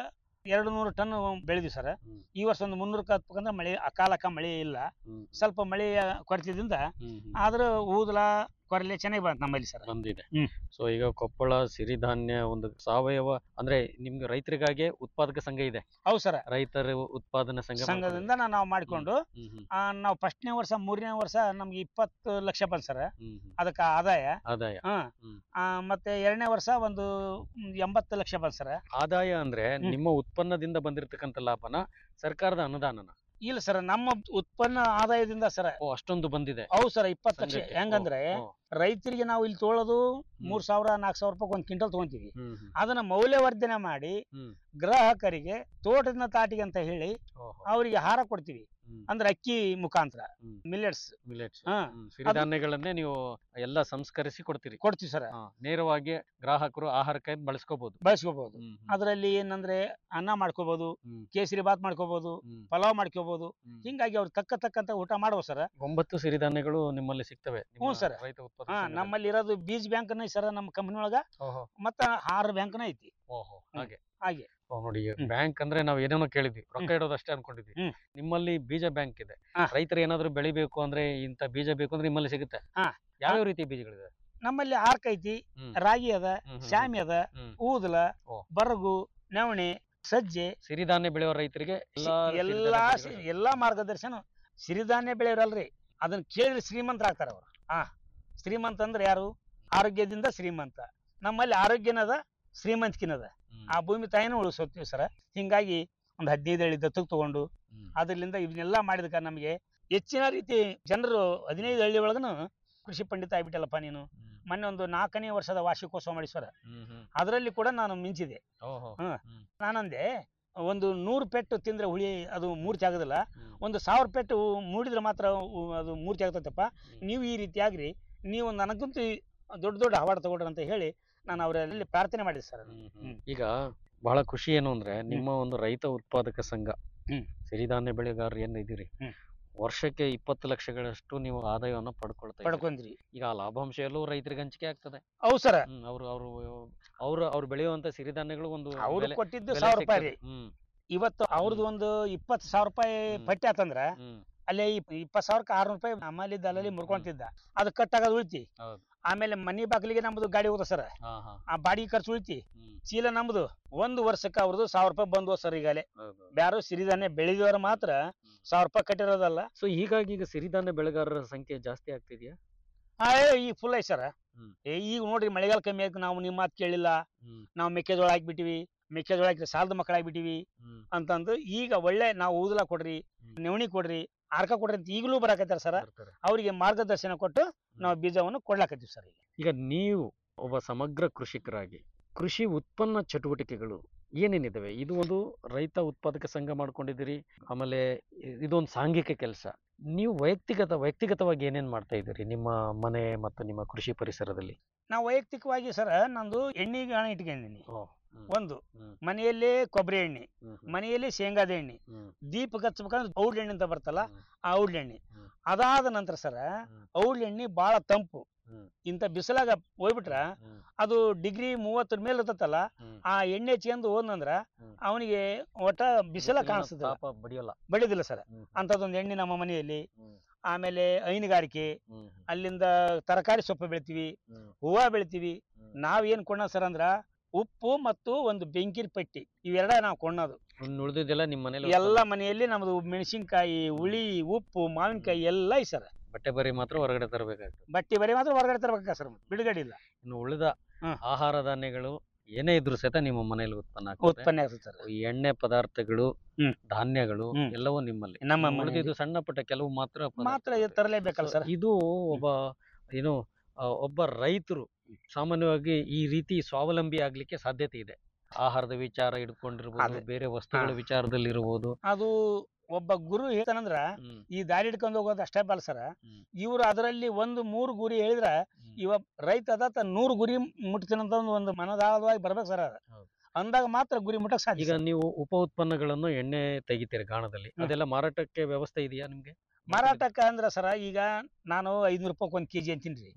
ಎರಡು ನೂರು ಟನ್ ಬೆಳೆದ್ವಿ ಸರ್ ಹ್ಮ್. ಈ ವರ್ಷ ಒಂದು ಮುನ್ನೂರಕ್ಕೆ ಹತ್ಬೇಕಂದ್ರೆ ಮಳೆ ಅಕಾಲಕ್ಕ ಮಳೆ ಇಲ್ಲ ಹ್ಮ್. ಸ್ವಲ್ಪ ಮಳೆಯ ಕೊರತೆದಿಂದ ಹ್ಮ್, ಹ್ಮ್. ಆದ್ರೆ ಊದಲ ಕೊರಲೆ ಚೆನ್ನಾಗಿ ಬಂತು ನಮ್ಮಲ್ಲಿ ಸರ್ ಬಂದಿದೆ ಹ್ಮ್. ಸೊ ಈಗ ಕೊಪ್ಪಳ ಸಿರಿಧಾನ್ಯ ಒಂದು ಸಾವಯವ ಅಂದ್ರೆ ನಿಮ್ಗೆ ರೈತರಿಗಾಗಿ ಉತ್ಪಾದಕ ಸಂಘ ಇದೆ ಹೌದು ಸರ್ ರೈತರ ಉತ್ಪಾದನಾ ಸಂಘ ಸಂಘದಿಂದ ನಾ- ನಾವು ಮಾಡಿಕೊಂಡು ಹ್ಮ್, ಹ್ಮ್, ಆ, ನಾವು ಫಸ್ಟ್ನೇ ವರ್ಷ ಮೂರನೇ ವರ್ಷ ನಮ್ಗೆ ಇಪ್ಪತ್ತು ಲಕ್ಷ ಬಂತು ಸರ್ ಹ್ಮ್, ಹ್ಮ್. ಅದಕ್ಕೆ ಆದಾಯ ಆದಾಯ ಹ್ಮ್. ಹ್ಮ್. ಆ, ಮತ್ತೆ ಎರಡನೇ ವರ್ಷ ಒಂದು ಮ್, ಎಂಬತ್ತು ಲಕ್ಷ ಬಂತು ಸರ್ ಆದಾಯ ಅಂದ್ರೆ ಹ್ಮ್. ನಿಮ್ಮ ಉತ್ಪನ್ನದಿಂದ ಬಂದಿರತಕ್ಕಂತ ಲಾಭನ ಸರ್ಕಾರದ ಅನುದಾನನ ಇಲ್ಲ ಸರ್ ನಮ್ಮ ಉತ್ಪನ್ನ ಆದಾಯದಿಂದ ಸರ್ ಓ ಅಷ್ಟೊಂದು ಬಂದಿದೆ ಹೌದು ಸರ್ ಇಪ್ಪತ್ತು ಲಕ್ಷ ಸಂಘಕ್ಕೆ. ಹೆಂಗಂದ್ರೆ ಓ, ಓ. ರೈತರಿಗೆ ನಾವು ಇಲ್ಲಿ ತೊಗೊಳೋದು ಮೂರ್ ಸಾವಿರ ನಾಲ್ಕು ಸಾವಿರ ರೂಪಾಯಿ ಒಂದು ಕ್ವಿಂಟಲ್ ತಗೊಂತೀವಿ ಹ್ಮ್, ಹ್ಮ್, ಅದನ್ನ ಮೌಲ್ಯವರ್ಧನೆ ಮಾಡಿ ಹ್ಮ್. ಗ್ರಾಹಕರಿಗೆ ತೋಟದ ತಾಟಿಗೆ ಅಂತ ಹೇಳಿ ಓಹೋ. ಅವರಿಗೆ ಆಹಾರ ಕೊಡ್ತೀವಿ ಹ್ಮ್, ಅಂದ್ರೆ ಅಕ್ಕಿ ಮುಖಾಂತರ ಹ್ಮ್. ಮಿಲೆಟ್ಸ್ ಮಿಲೆಟ್ಸ್ ಹಾ. ಹ್ಮ್, ಸಿರಿಧಾನ್ಯಗಳನ್ನೇ ನೀವು ಎಲ್ಲ ಸಂಸ್ಕರಿಸಿ ಕೊಡ್ತೀರಿ ಕೊಡ್ತೀವಿ ಸರ್ ಹಾ, ನೇರವಾಗಿ ಗ್ರಾಹಕರು ಆಹಾರಕ್ಕಾಗಿ ಬಳಸ್ಕೋಬಹುದು ಬಳಸ್ಕೋಬಹುದು ಹ್ಮ್, ಹ್ಮ್, ಅದರಲ್ಲಿ ಏನಂದ್ರೆ ಅನ್ನ ಮಾಡ್ಕೋಬಹುದು ಹ್ಮ್, ಕೇಸರಿ ಬಾತ್ ಮಾಡ್ಕೋಬಹುದು ಹ್ಮ್, ಪಲಾವ್ ಮಾಡ್ಕೋಬಹುದು ಹ್ಮ್. ಹಿಂಗಾಗಿ ಅವ್ರು ತಕ್ಕ ತಕ್ಕಂತ ಊಟ ಮಾಡುವ ಸರ್ ಒಂಬತ್ತು ಸಿರಿಧಾನ್ಯಗಳು ನಿಮ್ಮಲ್ಲಿ ಸಿಗ್ತವೆ ನಿಮ್ಮ ಹ್ಞೂ ಸರ್. ರೈತ ಉತ್ಪಾದಕ ಹಾ ಸಂಘದಲ್ಲಿ. ನಮ್ಮಲ್ಲಿ ಇರೋದು ಬೀಜ್ ಬ್ಯಾಂಕ್ನ ಸರ್ ನಮ್ಮ ಕಂಪನಿ ಒಳಗ ಓಹೋ ಮತ್ತ ಆರು ಬ್ಯಾಂಕ್ನ ಐತಿ ಓಹೋ ಹಾಗೆ ಹಾಗೆ ಓ, ನೋಡಿ ಹ್ಮ್. ಬ್ಯಾಂಕ್ ಅಂದ್ರೆ ನಾವು ಏನೇನೋ ಕೇಳಿದ್ವಿ ರೊಕ್ಕ ಇಡೋದು ಅಷ್ಟೇ ಅನ್ಕೊಂಡಿದ್ವಿ ಹ್ಮ್. ನಿಮ್ಮಲ್ಲಿ ಬೀಜ ಬ್ಯಾಂಕ್ ಇದೆ ಹಾ. ರೈತರು ಏನಾದ್ರು ಬೆಳಿಬೇಕು ಅಂದ್ರೆ ಇಂತ ಬೀಜ ಬೇಕು ಅಂದ್ರೆ ನಿಮ್ಮಲ್ಲಿ ಸಿಗುತ್ತೆ ಹಾ. ಯಾವ್ಯಾವ ರೀತಿ ಬೀಜಗಳಿದೆ ನಮ್ಮಲ್ಲಿ ಆರ್ಕ್ ಐತಿ ಹ್ಮ್. ರಾಗಿ ಅದ ಹ್ಮ್, ಹ್ಮ್, ಶಾಮಿ ಅದ ಹ್ಮ್. ಊದಲ ಓ. ಬರಗು ನವಣೆ ಸಜ್ಜೆ ಸಿರಿಧಾನ್ಯ ಬೆಳೆಯುವ ರೈತರಿಗೆ ಎಲ್ಲಾ ಎಲ್ಲಾ ಸಿರಿಧಾನ್ಯ ಸಿ- ಬೆಳೆಗಳು ಎಲ್ಲಾ ಮಾರ್ಗದರ್ಶನ ಸಿರಿಧಾನ್ಯ ಬೆಳೆಯೋರಲ್ರಿ ಅದನ್ನ ಕೇಳಿದ್ರೆ ಶ್ರೀಮಂತರಾಗ್ತಾರ ಅವ್ರು ಹಾ ಶ್ರೀಮಂತ ಅಂದ್ರೆ ಯಾರು ಆರೋಗ್ಯದಿಂದ ಶ್ರೀಮಂತ ನಮ್ಮಲ್ಲಿ ಆರೋಗ್ಯನದ ಶ್ರೀಮಂತಿಕಿನದ ಹ್ಮ್, ಆ ಭೂಮಿ ತಾಯಿನೂ ಉಳಿಸೋತೀವಿ ಸರ್ ಹಿಂಗಾಗಿ ಒಂದು ಹದಿನೈದು ಹಳ್ಳಿ ದತ್ತಕ್ಕೆ ತಗೊಂಡು ಹ್ಮ್, ಅದರಿಂದ ಇವನ್ನೆಲ್ಲ ಮಾಡಿದಕ್ಕ ನಮಗೆ ಹೆಚ್ಚಿನ ರೀತಿ ಜನರು ಹದಿನೈದು ಹಳ್ಳಿ ಒಳಗನು ಕೃಷಿ ಪಂಡಿತ ಆಗ್ಬಿಟ್ಟಲ್ಲಪ್ಪ ನೀನು ಹ್ಮ್, ಮೊನ್ನೆ ಒಂದು ನಾಲ್ಕನೇ ವರ್ಷದ ವಾರ್ಷಿಕೋತ್ಸವ ಮಾಡಿ ಸರ್ ಹ್ಮ್, ಹ್ಮ್. ಅದರಲ್ಲಿ ಕೂಡ ನಾನು ಮಿಂಚಿದೆ ಓಹೋ ಹ್ಮ್. ಹ್ಮ್, ನಾನಂದೆ ಒಂದು ನೂರು ಪೆಟ್ಟು ತಿಂದ್ರೆ ಹುಳಿ ಅದು ಮೂರ್ತಿ ಆಗೋದಿಲ್ಲ ಹ್ಮ್, ಒಂದು ಸಾವಿರ ಪೆಟ್ಟು ಮೂಡಿದ್ರೆ ಮಾತ್ರ ಉ- ಅದು ಮೂರ್ತಿ ಆಗ್ತೈತಪ್ಪ ಹ್ಮ್. ನೀವು ಈ ರೀತಿ ಆಗ್ರಿ ನೀವು ನನಗಂತೂ ಈ ದೊಡ್ಡ ದೊಡ್ಡ ಅವಾರ್ಡ್ ತಗೊಳ್ರಿ ಅಂತ ಹೇಳಿ ನಾನು ಅವರಲ್ಲಿ ಪ್ರಾರ್ಥನೆ ಮಾಡಿದೆ ಸರ್ ಹ್ಮ್, ಹ್ಮ್. ಹ್ಮ್. ಈಗ ಬಹಳ ಖುಷಿ ಏನು ಅಂದ್ರೆ ನಿಮ್ಮ ಒಂದು ರೈತ ಉತ್ಪಾದಕ ಸಂಘ ಹ್ಮ್. ಸಿರಿಧಾನ್ಯ ಬೆಳೆಗಾರರು ಏನ್ ಇದ್ದೀರಿ ಹ್ಮ್. ವರ್ಷಕ್ಕೆ ಇಪ್ಪತ್ತು ಲಕ್ಷಗಳಷ್ಟು ನೀವು ಆದಾಯವನ್ನು ಪಡ್ಕೊಳ್ತಾ ಇದ್ದೀರಿ. ಪಡ್ಕೊಂಡ್ರಿ ಈಗ ಆ ಲಾಭಾಂಶ ಎಲ್ಲವೂ ರೈತರಿಗೆ ಹಂಚಿಕೆ ಆಗ್ತದೆ ಹೌದು ಸರ್ ಹ್ಮ್, ಅವ್ರು ಅವರು ಅವ್ರು ಅವ್ರು ಬೆಳೆಯುವಂತ ಸಿರಿಧಾನ್ಯಗಳು ಒಂದು ಅವ್ರು ಬೆಲೆ- ಕೊಟ್ಟಿದ್ದು ಬೆಲೆ ಸಾವಿರ ರೂಪಾಯಿ ಸಿಗ್ತದೆ. ರೀ ಹ್ಮ್, ಇವತ್ತು ಅವ್ರದ್ದು ಒಂದು ಇಪ್ಪತ್ತು ಸಾವಿರ ರೂಪಾಯಿ ಹ್ಮ್. ಪಟ್ಟಿ ಆತಂದ್ರ ಹ್ಮ್, ಅಲ್ಲೇ ಇಪ್ಪತ್ತು ಸಾವಿರಕ್ಕೆ ಆರ್ನೂರು ರೂಪಾಯಿ ನಮ್ಮಲ್ಲಿ ದಲ್ಲಲ್ಲಿ ಹ್ಮ್, ಮುರ್ಕೊಂತಿದ್ದ ಅದು ಕಟ್ಟಾಗೋದು ಉಳಿತಿ ಹೌದು. ಆಮೇಲೆ ಮನಿ ಬಾಗಿಲಿಗೆ ನಮ್ದು ಗಾಡಿ ಹೋದ ಸರ್ ಹಾ, ಹಾ, ಆ ಬಾಡಿಗೆ ಖರ್ಚು ಉಳಿತಿ ಹ್ಮ್, ಚೀಲ ನಮ್ದು ಒಂದು ವರ್ಷಕ್ಕೆ ಅವ್ರದ್ದು ಸಾವಿರ ರೂಪಾಯಿ ಬಂದ್ವು ಸರ್ ಈಗಲೇ ಹೌದು. ಬ್ಯಾರು ಸಿರಿಧಾನ್ಯ ಬೆಳೆದವರು ಮಾತ್ರ ಸಾವಿರ ರೂಪಾಯಿ ಕಟ್ಟಿರೋದಲ್ಲ ಸೊ ಹೀಗಾಗಿ ಈಗ ಸಿರಿಧಾನ್ಯ ಬೆಳೆಗಾರರ ಸಂಖ್ಯೆ ಜಾಸ್ತಿ ಆಗ್ತಿದ್ಯಾ ಆ, ಏ, ಈಗ ಫುಲ್ ಐತಿ ಸರ್ ಹ್ಮ್. ಏ ಈಗ ನೋಡ್ರಿ ಮಳೆಗಾಲ ಕಮ್ಮಿ ಆಯ್ತು ನಾವು ನಿಮ್ಮ ಮಾತು ಕೇಳಿಲ್ಲ ಹ್ಮ್, ನಾವು ಮೆಕ್ಕೆಜೋಳ ಹಾಕ್ಬಿಟ್ಟಿವಿ ಮೆಕ್ಕೆಜೋಳ ಹಾಕಿ ಸಾಲದ ಮಕ್ಕಳು ಹಾಕ್ಬಿಟ್ಟಿವಿ ಹ್ಮ್, ಅಂತಂದು ಈಗ ಒಳ್ಳೆ ನಾವು ಊದಲ ಕೊಡ್ರಿ ಹ್ಮ್. ನವಣಿ ಕೊಡ್ರಿ ಆರ್ಕ ಕೊಡ್ರಿ ಅಂತ ಈಗಲೂ ಬರಾಕತ್ತಾರ ಸರ್ ಬರ್ತಾರೆ. ಅವರಿಗೆ ಮಾರ್ಗದರ್ಶನ ಕೊಟ್ಟು ನಾವು ಬೀಜವನ್ನು ಕೊಡ್ಲಾಕತ್ತೀವಿ ಸರ್ ಈಗ ಈಗ ನೀವು ಒಬ್ಬ ಸಮಗ್ರ ಕೃಷಿಕರಾಗಿ ಕೃಷಿ ಉತ್ಪನ್ನ ಚಟುವಟಿಕೆಗಳು ಏನೇನಿದಾವೆ ಇದು ಒಂದು ರೈತ ಉತ್ಪಾದಕ ಸಂಘ ಮಾಡ್ಕೊಂಡಿದ್ದೀರಿ ಆಮೇಲೆ ಇ- ಇದೊಂದು ಸಾಂಘಿಕ ಕೆಲಸ ನೀವು ವೈಯಕ್ತಿಗತ ವೈಯಕ್ತಿಗತವಾಗಿ ಏನೇನ್ ಮಾಡ್ತಾ ಇದ್ದೀರಿ ನಿಮ್ಮ ಮನೆ ಮತ್ತು ನಿಮ್ಮ ಕೃಷಿ ಪರಿಸರದಲ್ಲಿ ನಾವು ವೈಯಕ್ತಿಕವಾಗಿ ಸರ್ ನಂದು ಎಣ್ಣೆ ಗಾಣ ಇಟ್ಕೊಂಡಿನಿ ಓ, ಹ್ಮ್, ಒಂದು ಹ್ಮ್, ಮನೆಯಲ್ಲೇ ಕೊಬ್ಬರಿ ಎಣ್ಣೆ ಹ್ಮ್, ಹ್ಮ್, ಮನೆಯಲ್ಲಿ ಶೇಂಗಾದ ಎಣ್ಣೆ ಹ್ಮ್, ದೀಪ ಹಚ್ಬೇಕಂದ್ರೆ ಔಡ್ ಎಣ್ಣೆ ಅಂತ ಬರ್ತಲ್ಲ ಹ್ಮ್, ಆ ಔಡ್ ಎಣ್ಣೆ ಹ್ಮ್. ಅದಾದ ನಂತರ ಸರ ಹ್ಮ್. ಔಡ್ ಎಣ್ಣೆ ಬಹಳ ತಂಪು ಹ್ಮ್. ಇಂಥ ಬಿಸಿಲಾಗ ಹೋಗ್ಬಿಟ್ರ ಹ್ಮ್, ಅದು ಡಿಗ್ರಿ ಮೂವತ್ತರ ಮೇಲೆ ಇರ್ತತಲ್ಲ ಹ್ಮ್. ಆ ಎಣ್ಣೆ ಹಚ್ಕೊಂಡು ಹೋದ್ನಂದ್ರ ಹ್ಮ್. ಅವನಿಗೆ ಒಟ್ಟ ಬಿಸಿಲ ಬಿಸಿಲಿನ ಕಾಣಿಸ್ತದ ತಾಪ ಬಡಿಯೋಲ್ಲ ಬಡಿದಿಲ್ಲ ಸರ್ ಹ್ಮ್, ಅಂಥದ್ದೊಂದು ಎಣ್ಣೆ ನಮ್ಮ ಮನೆಯಲ್ಲಿ ಹ್ಮ್, ಆಮೇಲೆ ಹೈನುಗಾರಿಕೆ ಹ್ಮ್, ಅಲ್ಲಿಂದ ತರಕಾರಿ ಸೊಪ್ಪು ಬೆಳಿತೀವಿ ಹ್ಮ್, ಹೂವ ಬೆಳಿತೀವಿ ಹ್ಮ್. ನಾವ್ ಏನ್ ಕೊಂಡ ಸರ್ ಅಂದ್ರ ಉಪ್ಪು ಮತ್ತು ಒಂದು ಬೆಂಕಿನ ಪಟ್ಟಿ ಇವೆರಡ ನಾವು ಕೊಂಡದು ಇನ್ನು ಉಳ್ದಿದ್ದೆಲ್ಲ ನಿಮ್ಮ ಮನೇಲಿ ಎಲ್ಲ ಮನೆಯಲ್ಲಿ ನಮ್ದು ಮೆಣಸಿನ್ಕಾಯಿ ಹುಳಿ ಉಪ್ಪು ಮಾವಿನಕಾಯಿ ಎಲ್ಲ ಐತ್ ಸರ್ ಬಟ್ಟೆ ಬರಿ ಮಾತ್ರ ಹೊರಗಡೆ ತರಬೇಕಾಗ್ತದೆ ಬಟ್ಟಿ ಬರೀ ಮಾತ್ರ ಹೊರಗಡೆ ತರ್ಬೇಕ ಸರ್ ಬಿಡುಗಡೆ ಇಲ್ಲ ಇನ್ನು ಉಳಿದ ಹ್ಮ್. ಆಹಾರ ಧಾನ್ಯಗಳು ಏನೇ ಇದ್ರು ಸಹಿತ ನಿಮ್ಮ ಮನೇಲಿ ಉತ್ಪನ್ನ ಆಗ್ತದೆ ಉತ್ಪನ್ನ ಆಗ್ತದೆ ಸರ್ ಈ ಎಣ್ಣೆ ಪದಾರ್ಥಗಳು ಹ್ಮ್. ಧಾನ್ಯಗಳು ಹ್ಮ್. ಎಲ್ಲವೂ ನಿಮ್ಮಲ್ಲಿ ನಮ್ಮ ಇನ್ನು ಮನೆಯಲ್ಲಿ ಉಳಿದಿದ್ದು ಸಣ್ಣ ಪುಟ್ಟ ಕೆಲವು ಮಾತ್ರ ಮಾತ್ರ ಪದಾರ್ಥಗಳು. ಇದು ತರಲೇಬೇಕಲ್ಲ ಸರ್ ಇದು ಒಬ್ಬ ಏನು ಆ, ಒಬ್ಬ ರೈತರು ಸಾಮಾನ್ಯವಾಗಿ ಈ ರೀತಿ ಸ್ವಾವಲಂಬಿ ಆಗ್ಲಿಕ್ಕೆ ಸಾಧ್ಯತೆ ಇದೆ ಆಹಾರದ ವಿಚಾರ ಹಿಡ್ಕೊಂಡಿರ್ಬೋದು ಅದೇ. ಬೇರೆ ವಸ್ತುಗಳ ಹಾ. ವಿಚಾರದಲ್ಲಿ ಇರ್ಬೋದು ಅದು ಒಬ್ಬ ಗುರು ಹೇಳ್ತಾನಂದ್ರ ಈ ದಾರಿ ಹಿಡ್ಕೊಂಡು ಹೋಗೋದು ಅಷ್ಟೇ ಬಲ್ಲ ಸರ್ ಹ್ಮ್. ಇವ್ರು ಅದರಲ್ಲಿ ಒಂದು ಮೂರು ಗುರಿ ಹೇಳಿದ್ರ ಇವ ರೈತ ಅದ ನೂರು ಗುರಿ ಮುಟ್ತೀನಂತ ಒಂದು ಒಂದು ಮನದಾಳವಾಗಿ ಬರ್ಬೇಕು ಸರ್ ಅದು ಹೌದು. ಅಂದಾಗ ಮಾತ್ರ ಗುರಿ ಮುಟ್ಟಕ್ ಸಾಧ್ಯ ಈಗ ಸರ್. ನೀವು ಉಪ ಉತ್ಪನ್ನಗಳನ್ನು ಎಣ್ಣೆ ತೆಗಿತೀರಿ ಗಾಣದಲ್ಲಿ ಹ್ಮ್. ಅದೆಲ್ಲ ಮಾರಾಟಕ್ಕೆ ವ್ಯವಸ್ಥೆ ಇದೆಯಾ ನಿಮ್ಗೆ ಮಾರಾಟಕ್ಕ ಅಂದ್ರ ಸರ ಈಗ ನಾನು ಐದ್ನೂರು ರೂಪಾಯಿ ಒಂದ್ ಕೆಜಿ ಅಂತೀನಿ ಹ್ಮ್.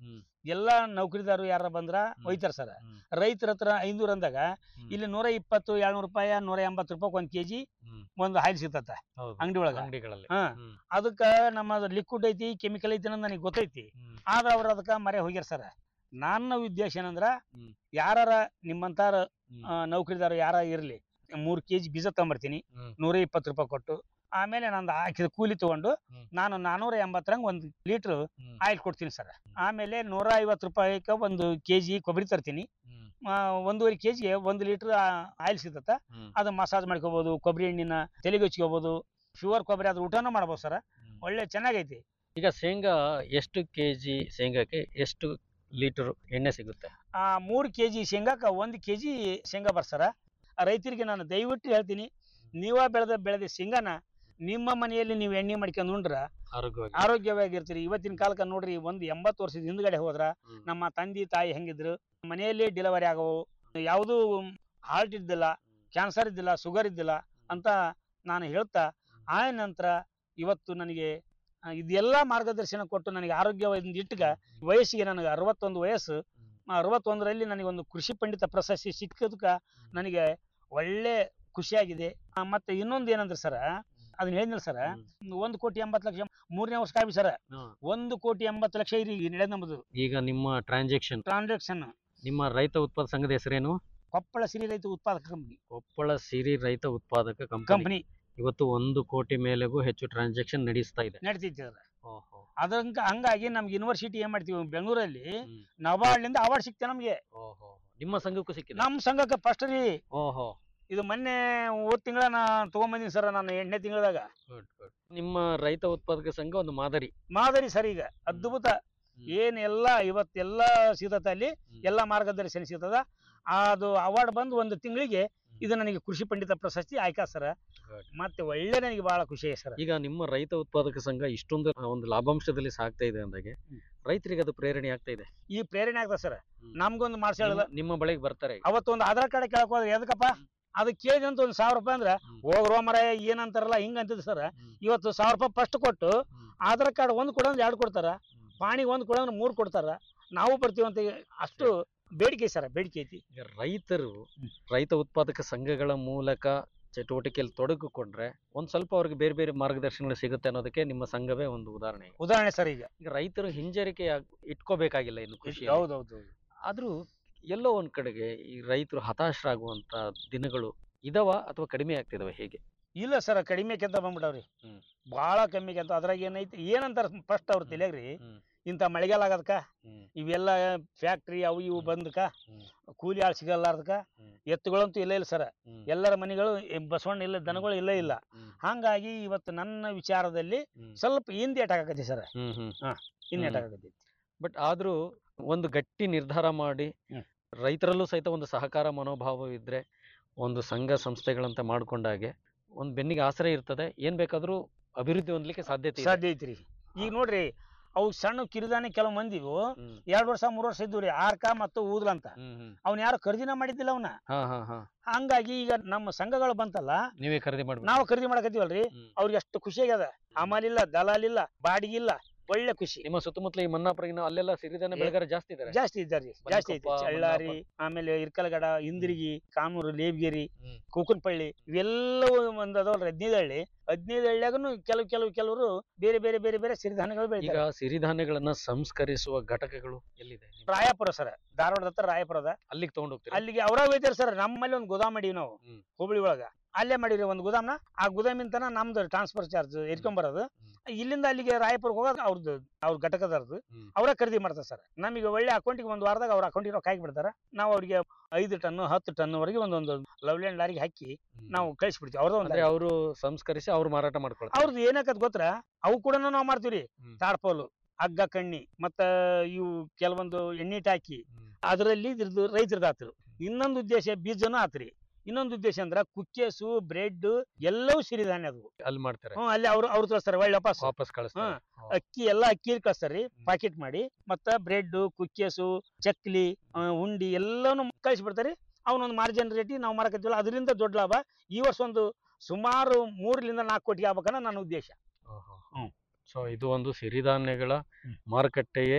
ಎಲ್ಲಾ ನೌಕರಿದಾರರು ಯಾರ ಬಂದ್ರ ಒಯ್ತಾರ ಸರ್ ಹ್ಮ್. ರೈತರ ಹತ್ರ ಐನೂರು ಅಂದಾಗ ಹ್ಮ್. ಇಲ್ಲಿ ನೂರ ಇಪ್ಪತ್ತು ಏಳ್ನೂರು ರೂಪಾಯಿ ನೂರ ಎಂಬತ್ತು ರೂಪಾಯಿ ಒಂದ್ ಕೆಜಿ ಹ್ಮ್. ಒಂದು ಹಾಯ್ಲ್ ಸಿಗ್ತತ್ತ ಹೌದು. ಅಂಗಡಿ ಒಳಗ ಅಂಗಡಿಗಳಲ್ಲಿ ಹಾ ಹ್ಮ್. ಅದಕ್ಕ ನಮ್ಮ ಲಿಕ್ವಿಡ್ ಐತಿ ಕೆಮಿಕಲ್ ಐತಿ ಅನ್ನೋದು ನನಗೆ ಗೊತ್ತೈತಿ ಹ್ಮ್. ಆದ್ರ ಅವ್ರ ಅದಕ್ಕ ಮರೆ ಹೋಗ್ಯಾರ ಸರ್ ನನ್ನ ಉದ್ದೇಶ ಏನಂದ್ರ ಹ್ಮ್. ಯಾರ ನಿಮ್ಮಂತಾರ ಹ್ಮ್. ಆ, ನೌಕರಿದಾರ ಯಾರ ಇರ್ಲಿ ಮೂರ್ ಕೆಜಿ ಬೀಜ ತಗೊಂಬರ್ತೀನಿ ಹ್ಮ್. ನೂರ ಇಪ್ಪತ್ತು ರೂಪಾಯಿ ಕೊಟ್ಟು ಆಮೇಲೆ ನಂದು ಹಾಕಿದ ಕೂಲಿ ತಗೊಂಡು ಹ್ಮ್. ನಾನು ನಾನೂರ ಎಂಬತ್ತರಂಗ ಒಂದು ಲೀಟ್ರ್ ಹ್ಮ್. ಆಯಿಲ್ ಕೊಡ್ತೀನಿ ಸರ್ ಆಮೇಲೆ ನೂರ ಐವತ್ತು ರೂಪಾಯಿಗೆ ಒಂದು ಕೆಜಿ ಕೊಬ್ಬರಿ ತರ್ತೀನಿ ಹ್ಮ್. ಆ, ಒಂದೂವರೆ ಕೆಜಿಗೆ ಒಂದು ಲೀಟರ್ ಆಯಿಲ್ ಸಿಗ್ತತ್ತ ಹ್ಮ್. ಅದು ಮಸಾಜ್ ಮಾಡ್ಕೋಬಹುದು ಕೊಬ್ಬರಿ ಎಣ್ಣಿನ ತಲೆಗೆ ಹಚ್ಕೋಬಹುದು ಪ್ಯೂರ್ ಕೊಬ್ಬರಿ ಅದ್ರ ಊಟನೂ ಮಾಡ್ಬೋದು ಸರ್ ಹ್ಮ್. ಒಳ್ಳೆ ಚೆನ್ನಾಗೈತಿ ಈಗ ಶೇಂಗಾ ಎಷ್ಟು ಕೆಜಿ ಶೇಂಗಾಕ್ಕೆ ಎಷ್ಟು ಲೀಟರ್ ಎಣ್ಣೆ ಸಿಗುತ್ತೆ ಆ ಮೂರು ಕೆಜಿ ಶೇಂಗಾಕ ಒಂದು ಕೆಜಿ ಶೇಂಗಾ ಬರ್ಸರ ರೈತರಿಗೆ ನಾನು ದಯವಿಟ್ಟು ಹೇಳ್ತೀನಿ ನೀವ ಬೆಳೆದ ಬೆಳೆದ ಶೇಂಗಾನ ನಿಮ್ಮ ಮನೆಯಲ್ಲಿ ನೀವು ಎಣ್ಣೆ ಮಾಡ್ಕೊಂಡು ಉಂಡ್ರ ಆರೋಗ್ಯವಾಗಿ ಆರೋಗ್ಯವಾಗಿರ್ತೀರಿ ಇವತ್ತಿನ ಕಾಲಕ್ಕೆ ನೋಡ್ರಿ ಒಂದು ಎಂಬತ್ತು ವರ್ಷದ ಹಿಂದ್ಗಡೆ ಹೋದ್ರ ಹ್ಮ್. ನಮ್ಮ ತಂದೆ ತಾಯಿ ಹೆಂಗಿದ್ರು ಮನೆಯಲ್ಲೇ ಡೆಲಿವರಿ ಆಗವು ಯಾವುದೂ ಹಾರ್ಟ್ ಇದ್ದಿಲ್ಲ ಕ್ಯಾನ್ಸರ್ ಇದ್ದಿಲ್ಲ ಶುಗರ್ ಇದ್ದಿಲ್ಲ ಅಂತ ನಾನು ಹೇಳ್ತಾ ಆ ನಂತರ ಇವತ್ತು ನನಗೆ ಆ, ಇದೆಲ್ಲ ಮಾರ್ಗದರ್ಶನ ಕೊಟ್ಟು ನನಗೆ ಆರೋಗ್ಯವಾಗಿ ಇಟ್ಟಗ ವಯಸ್ಸಿಗೆ ನನಗೆ ಅರವತ್ತೊಂದು ವಯಸ್ಸು ಆ ಅರವತ್ತೊಂದರಲ್ಲಿ ನನಗೆ ಒಂದು ಕೃಷಿ ಪಂಡಿತ ಪ್ರಶಸ್ತಿ ಸಿಕ್ಕದಕ್ಕ ನನಗೆ ಒಳ್ಳೆ ಖುಷಿಯಾಗಿದೆ ಆ, ಮತ್ತೆ ಇನ್ನೊಂದು ಏನಂದ್ರೆ ಸರ ಅದನ್ನ ಹೇಳಿದ್ನಲ್ಲ ಸರ ಒಂದು ಕೋಟಿ ಎಂಬತ್ತು ಲಕ್ಷ ಮೂರನೇ ವರ್ಷ ಕಾಯ್ವಿ ಸರ ಹಾ. ಒಂದು ಕೋಟಿ ಎಂಬತ್ತು ಲಕ್ಷ ಇರಿ ನಡೆದ ನಮ್ಮದು ಈಗ ನಿಮ್ಮ ಟ್ರಾನ್ಸಾಕ್ಷನ್ ಟ್ರಾನ್ಸಾಕ್ಷನ್ ನಿಮ್ಮ ರೈತ ಉತ್ಪಾದಕ ಸಂಘದ ಹೆಸರೇನು ಕೊಪ್ಪಳ ಸಿರಿ ರೈತ ಉತ್ಪಾದಕ ಕಂಪನಿ ಕೊಪ್ಪಳ ಸಿರಿ ರೈತ ಉತ್ಪಾದಕ ಕಂಪನಿ ಕಂಪನಿ ಇವತ್ತು ಒಂದು ಕೋಟಿ ಮೇಲೆಗೂ ಹೆಚ್ಚು ಟ್ರಾನ್ಸಾಕ್ಷನ್ ನಡೆಸ್ತಾ ಇದೆ ನಡೀತೈತಿ ಅದ್ರ ಓಹೋ ಅದಂಗ ಹಂಗಾಗಿ ನಮ್ಗೆ ಯೂನಿವರ್ಸಿಟಿ ಏನ್ ಮಾಡ್ತೀವಿ ಬೆಂಗಳೂರಲ್ಲಿ ಹ್ಮ್. ನಬಾರ್ಡ್ಲಿಂದ ಅವಾರ್ಡ್ ಸಿಗ್ತದೆ ನಮ್ಗೆ ಓಹೋ ನಿಮ್ಮ ಸಂಘಕ್ಕೂ ಸಿಕ್ಕಿದೆ ನಮ್ ಸಂಘಕ್ಕೆ ಫಸ್ಟ್ ರೀ ಓಹೋ ಇದು ಮೊನ್ನೆ ಹೋದ ತಿಂಗಳ ನಾ ತಗೊಂಬಂದಿನಿ ಸರ್ ನಾನು ಎಂಟನೇ ತಿಂಗಳದಾಗ ಗುಡ್ ಗುಡ್ ನಿಮ್ಮ ರೈತ ಉತ್ಪಾದಕ ಸಂಘ ಒಂದು ಮಾದರಿ ಮಾದರಿ ಸರ್ ಈಗ ಅದ್ಭುತ ಹ್ಮ್. ಏನ್ ಎಲ್ಲ ಇವತ್ತೆಲ್ಲ ಸಿಗತ್ತ ಅಲ್ಲಿ ಹ್ಮ್. ಎಲ್ಲ ಮಾರ್ಗದರ್ಶನ ಸಿಗ್ತದ ಅದು ಅವಾರ್ಡ್ ಬಂದು ಒಂದು ತಿಂಗಳಿಗೆ ಇದು ನನಗೆ ಕೃಷಿ ಪಂಡಿತ ಪ್ರಶಸ್ತಿ ಆಯ್ಕಾ ಸರ್ Good. ಮತ್ತೆ ಒಳ್ಳೆ ನನಗೆ ಬಹಳ ಖುಷಿ ಸರ್ ಈಗ ನಿಮ್ಮ ರೈತ ಉತ್ಪಾದಕ ಸಂಘ ಇಷ್ಟೊಂದು ಆ, ಒಂದು ಲಾಭಾಂಶದಲ್ಲಿ ಸಾಗ್ತಾ ಇದೆ ಅಂದಾಗೆ ಹ್ಮ್. ರೈತರಿಗೆ ಅದು ಪ್ರೇರಣೆ ಆಗ್ತಾ ಇದೆ ಈ ಪ್ರೇರಣೆ ಆಗ್ತದೆ ಸರ್ ಹ್ಮ್. ನಮ್ಗೊಂದು ಮಾಡ್ಸಲ್ಲ ನಿಮ್ಮ- ನಿಮ್ಮ ಬಳಿಗೆ ಬರ್ತಾರೆ ಈಗ. ಅವತ್ತೊಂದು ಆಧಾರ್ ಕಾರ್ಡ್ ಕೇಳಕ್ ಹೋದ್ರೆ ಎದಕ್ಕಪ್ಪ ಹ್ಮ್. ಅದು ಕೇಳಿದಂತ ಒಂದು ಸಾವಿರ ರೂಪಾಯಿ ಅಂದ್ರೆ ಹ್ಮ್. ಹೋಗ್ರೋ ಮರ ಏನಂತಾರಲ್ಲ ಹಿಂಗ ಅಂತಿದ್ ಸರ್ ಹ್ಮ್. ಇವತ್ತು ಸಾವಿರ ರೂಪಾಯಿ ಫಸ್ಟ್ ಕೊಟ್ಟು ಹ್ಮ್. ಆಧಾರ್ ಕಾರ್ಡ್ ಒಂದು ಕೊಡಂದ್ರೆ ಎರಡು ಕೊಡ್ತಾರ ಹ್ಮ್. ಪಾಣಿಗೆ ಒಂದು ಕೊಡಂದ್ರೆ ಮೂರು ಕೊಡ್ತಾರ ನಾವು ಬರ್ತೀವಿ ಅಂತ ಅಷ್ಟು ಬೇಡಿಕೆ ಸರ್ ಬೇಡಿಕೆ ಐತಿ ಈಗ ರೈತರು ಹ್ಮ್. ರೈತ ಉತ್ಪಾದಕ ಸಂಘಗಳ ಮೂಲಕ ಚಟುವಟಿಕೆಯಲ್ಲಿ ತೊಡಗಿಕೊಂಡ್ರೆ ಒಂದ್ ಸ್ವಲ್ಪ ಅವ್ರಿಗೆ ಬೇರೆ ಬೇರೆ ಮಾರ್ಗದರ್ಶನಗಳು ಸಿಗುತ್ತೆ ಅನ್ನೋದಕ್ಕೆ ನಿಮ್ಮ ಸಂಘವೇ ಒಂದು ಉದಾಹರಣೆ ಉದಾಹರಣೆ ಸರ್ ಈಗ ಈಗ ರೈತರು ಹಿಂಜರಿಕೆ ಆಗ್- ಇಟ್ಕೋಬೇಕಾಗಿಲ್ಲ ಇನ್ನು ಖುಷಿ ಹೌದೌದು ಆದ್ರೂ ಎಲ್ಲೋ ಒಂದ್ ಕಡೆಗೆ ಈ ರೈತರು ಹತಾಶರಾಗುವಂತ ದಿನಗಳು ಇದಾವ ಅಥವಾ ಕಡಿಮೆ ಆಗ್ತಿದಾವೆ ಹೇಗೆ ಇಲ್ಲ ಸರ್ ಕಡಿಮೆ ಕೆಂತ ಬಂದ್ಬಿಟ್ಟವ್ರಿ ಹ್ಮ್. ಭಾಳ ಕಮ್ಮಿ ಕೆಂತ ಅದ್ರಾಗ ಏನೈತಿ ಏನಂತಾರ ಫಸ್ಟ್ ಅವ್ರ ತಲೆಗ್ರಿ ಹ್ಮ್. ಇಂಥ ಮಳೆಗಾಲ ಆಗದಕ್ಕ ಹ್ಮ್. ಇವೆಲ್ಲ ಫ್ಯಾಕ್ಟ್ರಿ ಅವು ಇವು ಬಂದಕ ಹ್ಮ್. ಕೂಲಿ ಆಳ್ ಸಿಗಲ್ಲಾರ್ದಕ ಹ್ಮ್. ಎತ್ತುಗಳಂತೂ ಇಲ್ಲ ಇಲ್ಲ ಸರ್ ಹ್ಮ್. ಎಲ್ಲರ ಮನೆಗಳು ಈ ಬಸವಣ್ಣ ಇಲ್ಲ ದನಗಳು ಇಲ್ಲ ಇಲ್ಲ ಹ್ಮ್. ಹಂಗಾಗಿ ಇವತ್ತು ನನ್ನ ವಿಚಾರದಲ್ಲಿ ಹ್ಮ್. ಸ್ವಲ್ಪ ಹಿಂದೇಟ್ ಆಗಕತ್ತಿ ಸರ್ ಹ್ಮ್ ಹ್ಮ್ ಹಿಂದೇಟ್ ಹ್ಮ್. ಆಗಕತ್ತಿ ಬಟ್ ಆದ್ರೂ ಒಂದು ಗಟ್ಟಿ ನಿರ್ಧಾರ ಮಾಡಿ ಹ್ಮ್. ರೈತರಲ್ಲೂ ಸಹಿತ ಒಂದು ಸಹಕಾರ ಮನೋಭಾವ ಇದ್ರೆ ಒಂದು ಸಂಘ ಸಂಸ್ಥೆಗಳಂತ ಮಾಡ್ಕೊಂಡಾಗೆ ಒಂದು ಬೆನ್ನಿಗೆ ಆಸರೆ ಇರ್ತದೆ ಏನ್ ಬೇಕಾದ್ರೂ ಅಭಿವೃದ್ಧಿ ಹೊಂದಲಿಕ್ಕೆ ಸಾಧ್ಯತೆ ಇದೆ. ಸಾಧ್ಯ ಐತ್ರಿ ಈಗ ನೋಡ್ರಿ ಅವು ಸಣ್ಣ ಕಿರಿದಾನೆ ಕೆಲವು ಮಂದಿವು ಹ್ಮ್. ಎರಡ್ ವರ್ಷ ಮೂರ್ ವರ್ಷ ಇದ್ವು ರೀ ಆರ್ಕ ಮತ್ತು ಊದ್ಲ ಅಂತ ಹ್ಮ್ ಹ್ಮ್. ಅವ್ನ ಯಾರು ಖರೀದಿನ ಮಾಡಿದ್ದಿಲ್ಲ ಅವನ ಹಾ ಹಾ ಹಾ ಹಂಗಾಗಿ ಈಗ ನಮ್ಮ ಸಂಘಗಳು ಬಂತಲ್ಲ ನೀವೇ ಖರೀದಿ ಮಾಡ್ಬೇಕು ನಾವು ಖರೀದಿ ಮಾಡಕತ್ತೀವಲ್ರಿ ಹ್ಮ್. ಅವ್ರಿಗೆ ಅಷ್ಟು ಖುಷಿ ಆಗ್ಯದ ಅಮಲಿಲ್ಲ ದಲಾಲಿಲ್ಲ ಬಾಡಿಗಿಲ್ಲ ಒಳ್ಳೆ ಖುಷಿ ನಿಮ್ಮ ಸುತ್ತಮುತ್ತಲ ಈ ಮನ್ನಾಪುರಗಿನ ಅಲ್ಲೆಲ್ಲ ಸಿರಿಧಾನ್ಯ ಏ- ಬೆಳೆಗಾರ ಜಾಸ್ತಿ ಇದ್ದಾರೆ ಜಾಸ್ತಿ ಇದ್ದಾರಿ ಜಾಸ್ತಿ ಐತಿ ಮನ್ಕೊಪ್ಪ, ಚಳ್ಳಾರಿ ಆಮೇಲೆ ಇರ್ಕಲಗಡ ಇಂದಿರ್ಗಿ ಕಾಮೂರು ಲೇಬ್ಗಿರಿ ಹ್ಮ್. ಕೂಕನಪಳ್ಳಿ ಇವೆಲ್ಲವೂ ಒಂದ್ ಅದಾವಲ್ರಿ ಹದಿನೈದು ಹಳ್ಳಿ ಹದಿನೈದು ಹಳ್ಳಿಯಾಗನು ಕೆಲವು ಕೆಲವು ಕೆಲವರು ಬೇರೆ ಬೇರೆ ಬೇರೆ ಬೇರೆ ಸಿರಿಧಾನ್ಯಗಳು ಈಗ ಬೆಳಿತಾರೆ ಸಿರಿಧಾನ್ಯಗಳನ್ನ ಸಂಸ್ಕರಿಸುವ ಘಟಕಗಳು ಎಲ್ಲಿದೆ ನಿಮ್- ರಾಯಪುರ ಸರ್ ಧಾರವಾಡದ ಹತ್ರ ರಾಯಪುರದ ಅಲ್ಲಿಗೆ ತಗೊಂಡು ಹೋಗ್ತೀರಾ ಅಲ್ಲಿಗೆ ಅವ್ರ ಒಯ್ತಾರ ಸರ್ ನಮ್ಮಲ್ಲಿ ಒಂದು ಗೋದಾಮ್ ಮಾಡೀವಿ ನಾವು ಹ್ಮ್. ಹುಬ್ಳಿ ಒಳಗ ಅಲ್ಲೇ ಮಾಡಿರಿ ಒಂದು ಗೋದಾಮ್ನ ಆ ಗೋದಾಮಿಂತನ ನಮ್ದು ಟ್ರಾನ್ಸ್ಫರ್ ಚಾರ್ಜ್ ಎರ್ಕೊಂಬರೋದು ಇಲ್ಲಿಂದ ಅಲ್ಲಿಗೆ ರಾಯಪುರಕ್ಕೆ ಹೋಗೋದು ಅವ್ರದ್ದು ಅವ್ರ ಘಟಕದವ್ರದ್ದು ಹ್ಮ್. ಅವರ ಖರೀದಿ ಮಾಡ್ತಾರೆ ಸರ್ ನಮಗೆ ಒಳ್ಳೆ ಅಕೌಂಟಿಗೆ ಒಂದು ವಾರದಾಗ ಅವ್ರ ಅಕೌಂಟಿಗೆ ರೊಕ್ಕ ಹಾಕಿ ಬಿಡ್ತಾರೆ ನಾವು ಅವ್ರಿಗೆ ಐದು ಟನ್ ಹತ್ತು ಟನ್ ವರೆಗೆ ಒಂದೊಂದು ಲವ್ಲ್ಯಾಂಡ್ ಲಾರಿಗೆ ಹಾಕಿ ಹ್ಮ್. ನಾವು ಕಳಿಸ್ಬಿಡ್ತೀವಿ ಅವ್ರದ್ದು ಒಂದು ಅಂದ್ರೆ ಅವರು ಸಂಸ್ಕರಿಸಿ ಅವ್ರು ಮಾರಾಟ ಮಾಡ್ಕೊಳ್ತಾರೆ ಅವ್ರದ್ದು ಏನಕ್ಕದ್ ಗೊತ್ತರ ಅವು ಕೂಡ ನಾವು ಮಾಡ್ತೀವಿ ಹ್ಮ್. ತಾಡ್ಪೋಲು ಹಗ್ಗ ಕಣ್ಣಿ ಮತ್ತ ಇವು ಕೆಲವೊಂದು ಎಣ್ಣೆ ಟಾಕಿ ಹ್ಮ್. ಅದರಲ್ಲಿ ಇದ್ರದ್ದು ರೈತರದ್ದು ಆತ್ರು ಇನ್ನೊಂದು ಉದ್ದೇಶ ಬೀಜನೂ ಆತ್ರಿ ಇನ್ನೊಂದು ಉದ್ದೇಶ ಅಂದ್ರ ಕುಕ್ಕೇಸು ಬ್ರೆಡ್ ಎಲ್ಲವೂ ಸಿರಿಧಾನ್ಯ ಅದು ಅಲ್ಲಿ ಮಾಡ್ತಾರೆ ಹ್ಮ್ ಅಲ್ಲಿ ಅವ್ರು ಅವ್ರು ತೋರಿಸ್ತಾರೆ ಒಳ್ಳೆ ವಾಪಸ್ ವಾಪಸ್ ಕಳಿಸ್ತಾರೆ ಅಕ್ಕಿ ಎಲ್ಲ ಅಕ್ಕಿ ಕಳಿಸ್ತಾರ್ರಿ ಪಾಕೆಟ್ ಮಾಡಿ ಮತ್ತ ಬ್ರೆಡ್ ಕುಕ್ಕೇಸು ಚಕ್ಲಿ ಆ, ಉಂಡಿ ಎಲ್ಲಾನು ಕಳಿಸ್ಬಿಡ್ತಾರೆ ಅವನೊಂದು ಮಾರ್ಜಿನ್ ರೇಟಿ ನಾವು ಮಾರಕತ್ತೀವಲ್ಲ ಅದರಿಂದ ದೊಡ್ಡ ಲಾಭ ಈ ವರ್ಷ ಒಂದು ಸುಮಾರು ಮೂರರಿಂದ ನಾಲ್ಕು ಕೋಟಿ ಆಗ್ಬೇಕನ್ನ ನನ್ನ ಉದ್ದೇಶ ಹ್ಮ್. ಸೊ ಇದು ಒಂದು ಸಿರಿಧಾನ್ಯಗಳ ಹ್ಮ್. ಮಾರುಕಟ್ಟೆಯೇ